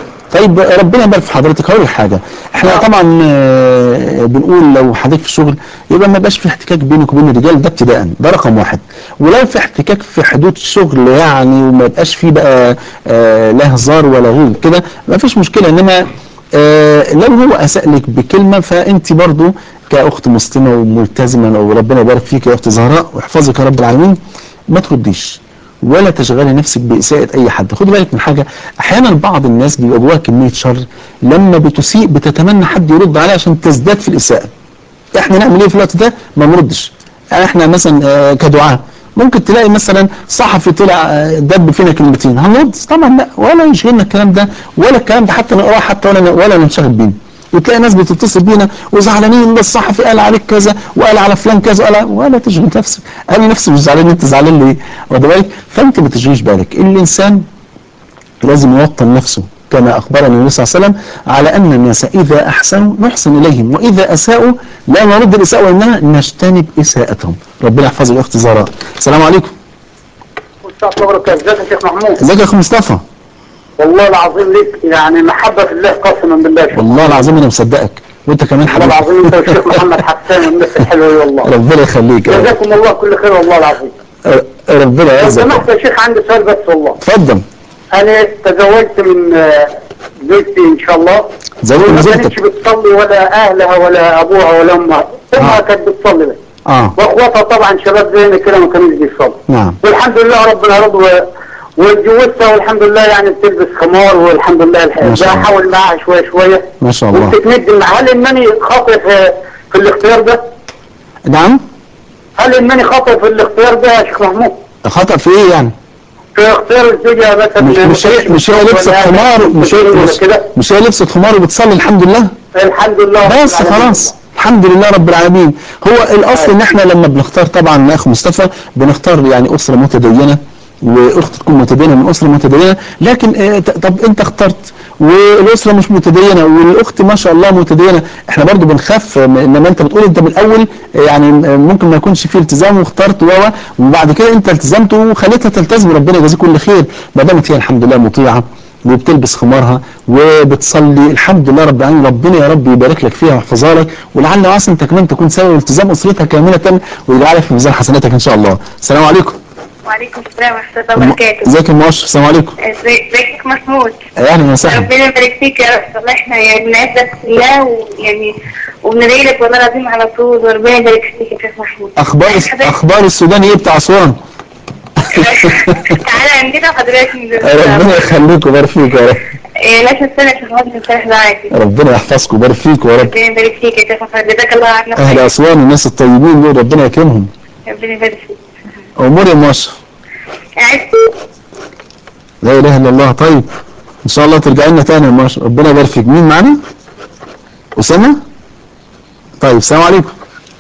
طيب ربنا يبارك في حضرتك هقول لك حاجه احنا آه. طبعا آه، بنقول لو حضرتك في الشغل يبقى ما يبقاش في احتكاك بينك وبين الرجال ده ابتداء ده رقم واحد ولو في احتكاك في حدود شغل يعني وما يبقاش فيه بقى آه لا هزار ولا غير كده ما فيش مشكله انما آه لو هو اساء لك بكلمه فانت برضو كاخت مسلمه وملتزمه وربنا يبارك فيك يا اخت زهراء ويحفظك يا رب العالمين ما ترديش ولا تشغلي نفسك بإساءة أي حد خد بالك من حاجة أحيانا بعض الناس بيبقى جواها كمية شر لما بتسيء بتتمنى حد يرد عليها عشان تزداد في الإساءة احنا نعمل ايه في الوقت ده ما نردش يعني احنا مثلا آه، كدعاء ممكن تلاقي مثلا صحفي طلع آه، دب فينا كلمتين هنرد طبعا لا ولا يشغلنا الكلام ده ولا الكلام ده حتى نقراه حتى ولا ولا ننشغل بيه وتلاقي ناس بتتصل بينا وزعلانين ده الصحفي قال عليك كذا وقال على فلان كذا ولا ولا تشغل نفسك انا نفسي مش زعلان انت زعلان ليه واخد بالك فانت ما تشغلش بالك الانسان لازم يوطن نفسه كما أخبرنا النبي صلى الله عليه وسلم على أن الناس إذا أحسنوا نحسن إليهم وإذا أساءوا لا نرد الإساءة وإنما نجتنب إساءتهم ربنا يحفظ الأخت زهراء السلام عليكم مصطفى مبروك ازيك يا شيخ محمود ازيك يا أخو مصطفى والله العظيم ليك يعني محبه في الله قسما بالله يا شيخ. والله العظيم أنا مصدقك وانت كمان والله حبيبي العظيم انت والشيخ محمد حسان والناس الحلوه والله ربنا يخليك يا رب. جزاكم الله كل خير والله العظيم ربنا لو يعزك سمحت يا شيخ عندي سؤال بس والله اتفضل انا تزوجت من آه، زوجتي ان شاء الله زوجت من ما زوجتك كانتش بتصلي ولا اهلها ولا ابوها ولا امها امها آه. كانت بتصلي بس اه واخواتها طبعا شباب زينا كده ما كانوش بيصلوا نعم والحمد لله ربنا رضى و- واتجوزتها والحمد لله يعني بتلبس خمار والحمد لله ما الحمد شاء الله. بحاول معاها شويه شويه ما شاء الله وبتتندم هل انني خاطئ في, في الاختيار ده؟ نعم هل انني خاطئ في الاختيار ده يا شيخ محمود؟ خطأ في ايه يعني في اختيار الزوجه مثلا مش مش هي مش هي لبست ولا خمار مش هي ولا مش, كده مش هي لبست خمار وبتصلي الحمد لله الحمد لله رب بس العالمين. خلاص الحمد لله رب العالمين هو الاصل ان احنا لما بنختار طبعا اخ مصطفى بنختار يعني اسره متدينه واخت تكون متدينه من اسره متدينه لكن آه، ت- طب انت اخترت والاسره مش متدينه والاخت ما شاء الله متدينه احنا برضو بنخاف م- انما انت بتقول انت من الاول آه، يعني آه، ممكن ما يكونش فيه التزام واخترت و و- وبعد كده انت التزمت وخليتها تلتزم ربنا يجازيك كل خير ما دامت هي الحمد لله مطيعه وبتلبس خمارها وبتصلي الحمد لله رب العالمين ربنا يا رب يبارك لك فيها ويحفظها لك ولعل وعسى انت كمان تكون سبب التزام اسرتها كامله ويجعلك في ميزان حسناتك ان شاء الله السلام عليكم وعليكم السلام ورحمة الله وبركاته ازيك يا ام اشرف السلام عليكم ازيك ازيك يا محمود اهلا وسهلا ربنا يبارك فيك يا رب والله احنا يعني بنعزك في الله ويعني وبندعي لك والله العظيم على طول وربنا يبارك فيك يا شيخ محمود اخبار حضرتك- اخبار السودان ايه بتاع اسوان تعالى عندنا حضرتك من ربنا يخليك ويبارك فيك يا رب إيه، لا تنسانا يا شيخ محمود من فرح معاكي ربنا يحفظك ويبارك فيك يا رب ربنا يبارك فيك يا شيخ محمود جزاك الله عنا اهل خير اسوان الناس الطيبين دول ربنا يكرمهم ربنا يبارك فيك امور يا ام اشرف عايز لا اله الا الله طيب ان شاء الله ترجعي لنا تاني يا ام اشرف ربنا يبارك فيك مين معانا اسامه طيب السلام عليكم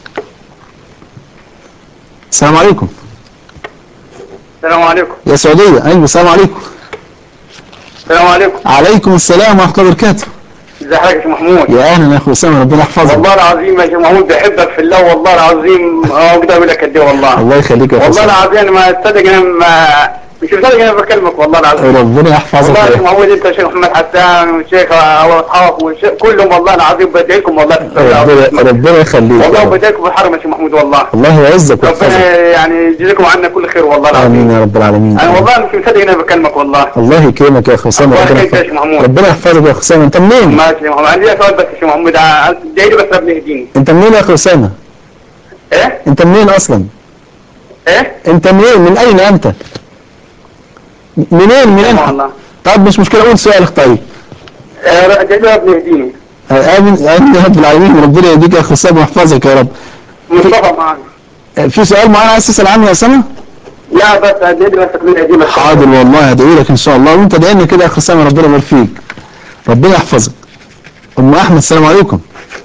السلام عليكم السلام عليكم يا سعوديه ايوه السلام عليكم السلام عليكم عليكم السلام ورحمه الله وبركاته ازي حضرتك يا شيخ محمود يا اهلا يا اخو اسامه ربنا يحفظك والله العظيم يا شيخ محمود بحبك في الله والله العظيم اه اقدر اقول لك قد ايه والله الله يخليك يا اخو والله اسامه العظيم ما تصدق انا ما مش مصدق انا بكلمك والله العظيم ربنا يحفظك والله يا شيخ يا محمود انت والشيخ محمد حسان والشيخ ابو اسحاق والشيخ كلهم والله العظيم بدعي لكم والله في ربنا السوداء. ربنا يخليك والله يا رب. بدعي لكم في الحرم يا شيخ محمود والله الله يعزك ربنا ويحفظك يعني يجزيكم عنا كل خير والله امين العظيم يا رب العالمين انا والله مش مصدق انا بكلمك والله الله يكرمك يا اخو اسامه الله ربنا يخليك يا يحفظك شيخ محمود. ربنا يحفظك يا اخو اسامه انت منين ماشي يا محمود عندي سؤال بس يا شيخ محمود ادعي لي بس ربنا يهديني انت منين يا اخو اسامه ايه انت منين اصلا ايه انت منين من اين انت منين منين والله طب مش مشكله قول سؤالك طيب آه، ادعي لي ربنا يهديني امين امين يا رب العالمين ربنا يهديك يا اخو اسامه ويحفظك يا رب مصطفى معاك في سؤال معين عايز تسال عنه يا اسامه لا بس ادعي لي بس ربنا يهديني بس. حاضر والله هدعي لك ان شاء الله وانت ادعي لنا كده يا اخو اسامه ربنا يبارك فيك ربنا يحفظك ام احمد السلام عليكم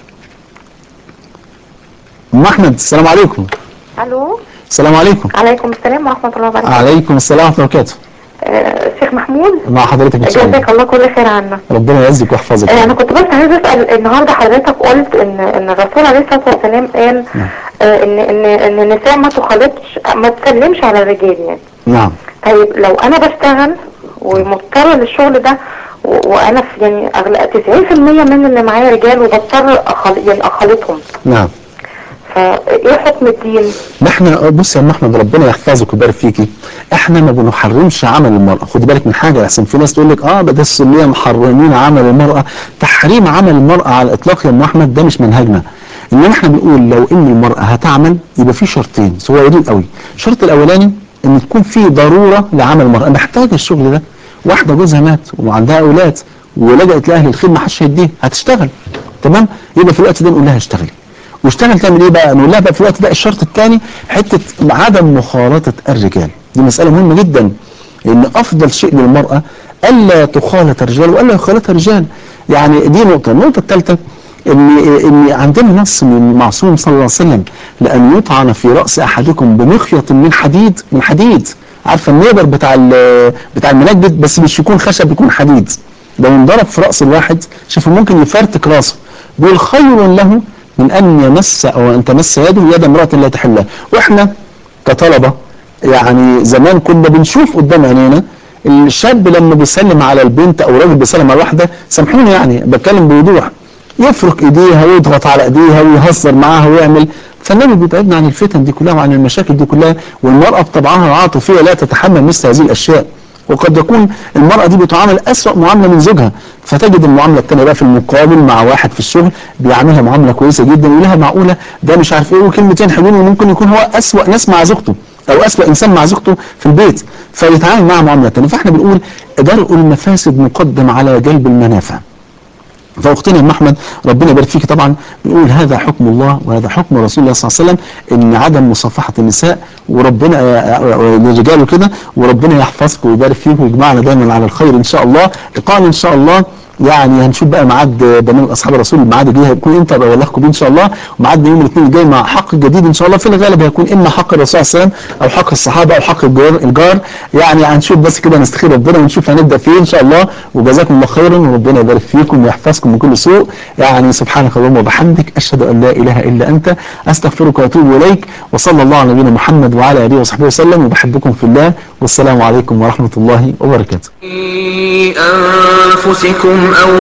ام احمد السلام عليكم الو السلام عليكم عليكم السلام ورحمه الله وبركاته عليكم السلام ورحمه الله وبركاته آه، شيخ محمود مع حضرتك ان شاء الله جزاك الله كل خير عنا ربنا يعزك ويحفظك آه، انا كنت بس عايزه اسال النهارده حضرتك قلت ان ان الرسول عليه الصلاه والسلام قال آه، ان ان ان النساء ما تخالطش ما تسلمش على الرجال يعني نعم طيب لو انا بشتغل ومضطره للشغل ده و- وانا في يعني اغلب 90% من اللي معايا رجال وبضطر أخل... يعني اخالطهم نعم فايه حكم الدين؟ احنا بص يا ام احمد ربنا يحفظك ويبارك فيكي احنا ما بنحرمش عمل المرأة خدي بالك من حاجة احسن في ناس تقول لك اه ده السنية محرمين عمل المرأة تحريم عمل المرأة على الاطلاق يا ام احمد ده مش منهجنا انما احنا بنقول لو ان المرأة هتعمل يبقى في شرطين صغيرين قوي الشرط الاولاني ان تكون في ضرورة لعمل المرأة محتاجة الشغل ده واحدة جوزها مات وعندها اولاد ولجأت لاهل الخير ما حدش هيديها هتشتغل تمام يبقى في الوقت ده نقول لها اشتغلي واشتغل تعمل ايه بقى نقول لها بقى في الوقت ده الشرط الثاني حته عدم مخالطه الرجال دي مساله مهمه جدا ان افضل شيء للمراه الا تخالط الرجال والا يخالطها الرجال يعني دي نقطه النقطه الثالثه ان ان عندنا نص من المعصوم صلى الله عليه وسلم لان يطعن في راس احدكم بمخيط من حديد من حديد عارفه النيبر بتاع ال- بتاع المنجد بس مش يكون خشب يكون حديد لو انضرب في راس الواحد شوفوا ممكن يفرتك راسه بيقول خير له من ان يمس او ان تمس يده يد امراه لا تحلها واحنا كطلبه يعني زمان كنا بنشوف قدام عينينا الشاب لما بيسلم على البنت او الراجل بيسلم على واحده سامحوني يعني بتكلم بوضوح يفرك ايديها ويضغط على ايديها ويهزر معاها ويعمل فالنبي بيبعدنا عن الفتن دي كلها وعن المشاكل دي كلها والمرأة بطبعها العاطفية لا تتحمل مثل هذه الأشياء وقد يكون المرأة دي بتعامل أسوأ معاملة من زوجها فتجد المعاملة التانية بقى في المقابل مع واحد في الشغل بيعاملها معاملة كويسة جدا ولها معقولة ده مش عارف ايه وكلمتين حلوين وممكن يكون هو أسوأ ناس مع زوجته أو أسوأ إنسان مع زوجته في البيت فيتعامل معها معاملة تانية فاحنا بنقول درء المفاسد مقدم على جلب المنافع فاختنا ام احمد ربنا يبارك فيك طبعا بنقول هذا حكم الله وهذا حكم رسول الله صلى الله عليه وسلم ان عدم مصافحه النساء وربنا للرجال وكده وربنا يحفظكم ويبارك فيكم ويجمعنا دايما على الخير ان شاء الله لقاءنا ان شاء الله يعني هنشوف بقى ميعاد برنامج اصحاب الرسول الميعاد الجاي هيكون امتى ببلغكم بيه ان شاء الله وميعادنا يوم الاثنين الجاي مع حق جديد ان شاء الله في الغالب هيكون اما حق الرسول صلى الله عليه وسلم او حق الصحابه او حق الجار, الجار يعني هنشوف بس كده نستخير ربنا ونشوف هنبدا فين ان شاء الله وجزاكم الله خيرا وربنا يبارك فيكم ويحفظكم من كل سوء يعني سبحانك اللهم وبحمدك اشهد ان لا اله الا انت استغفرك واتوب اليك وصلى الله على نبينا محمد وعلى اله وصحبه وسلم وبحبكم في الله والسلام عليكم ورحمه الله وبركاته أنفسكم أو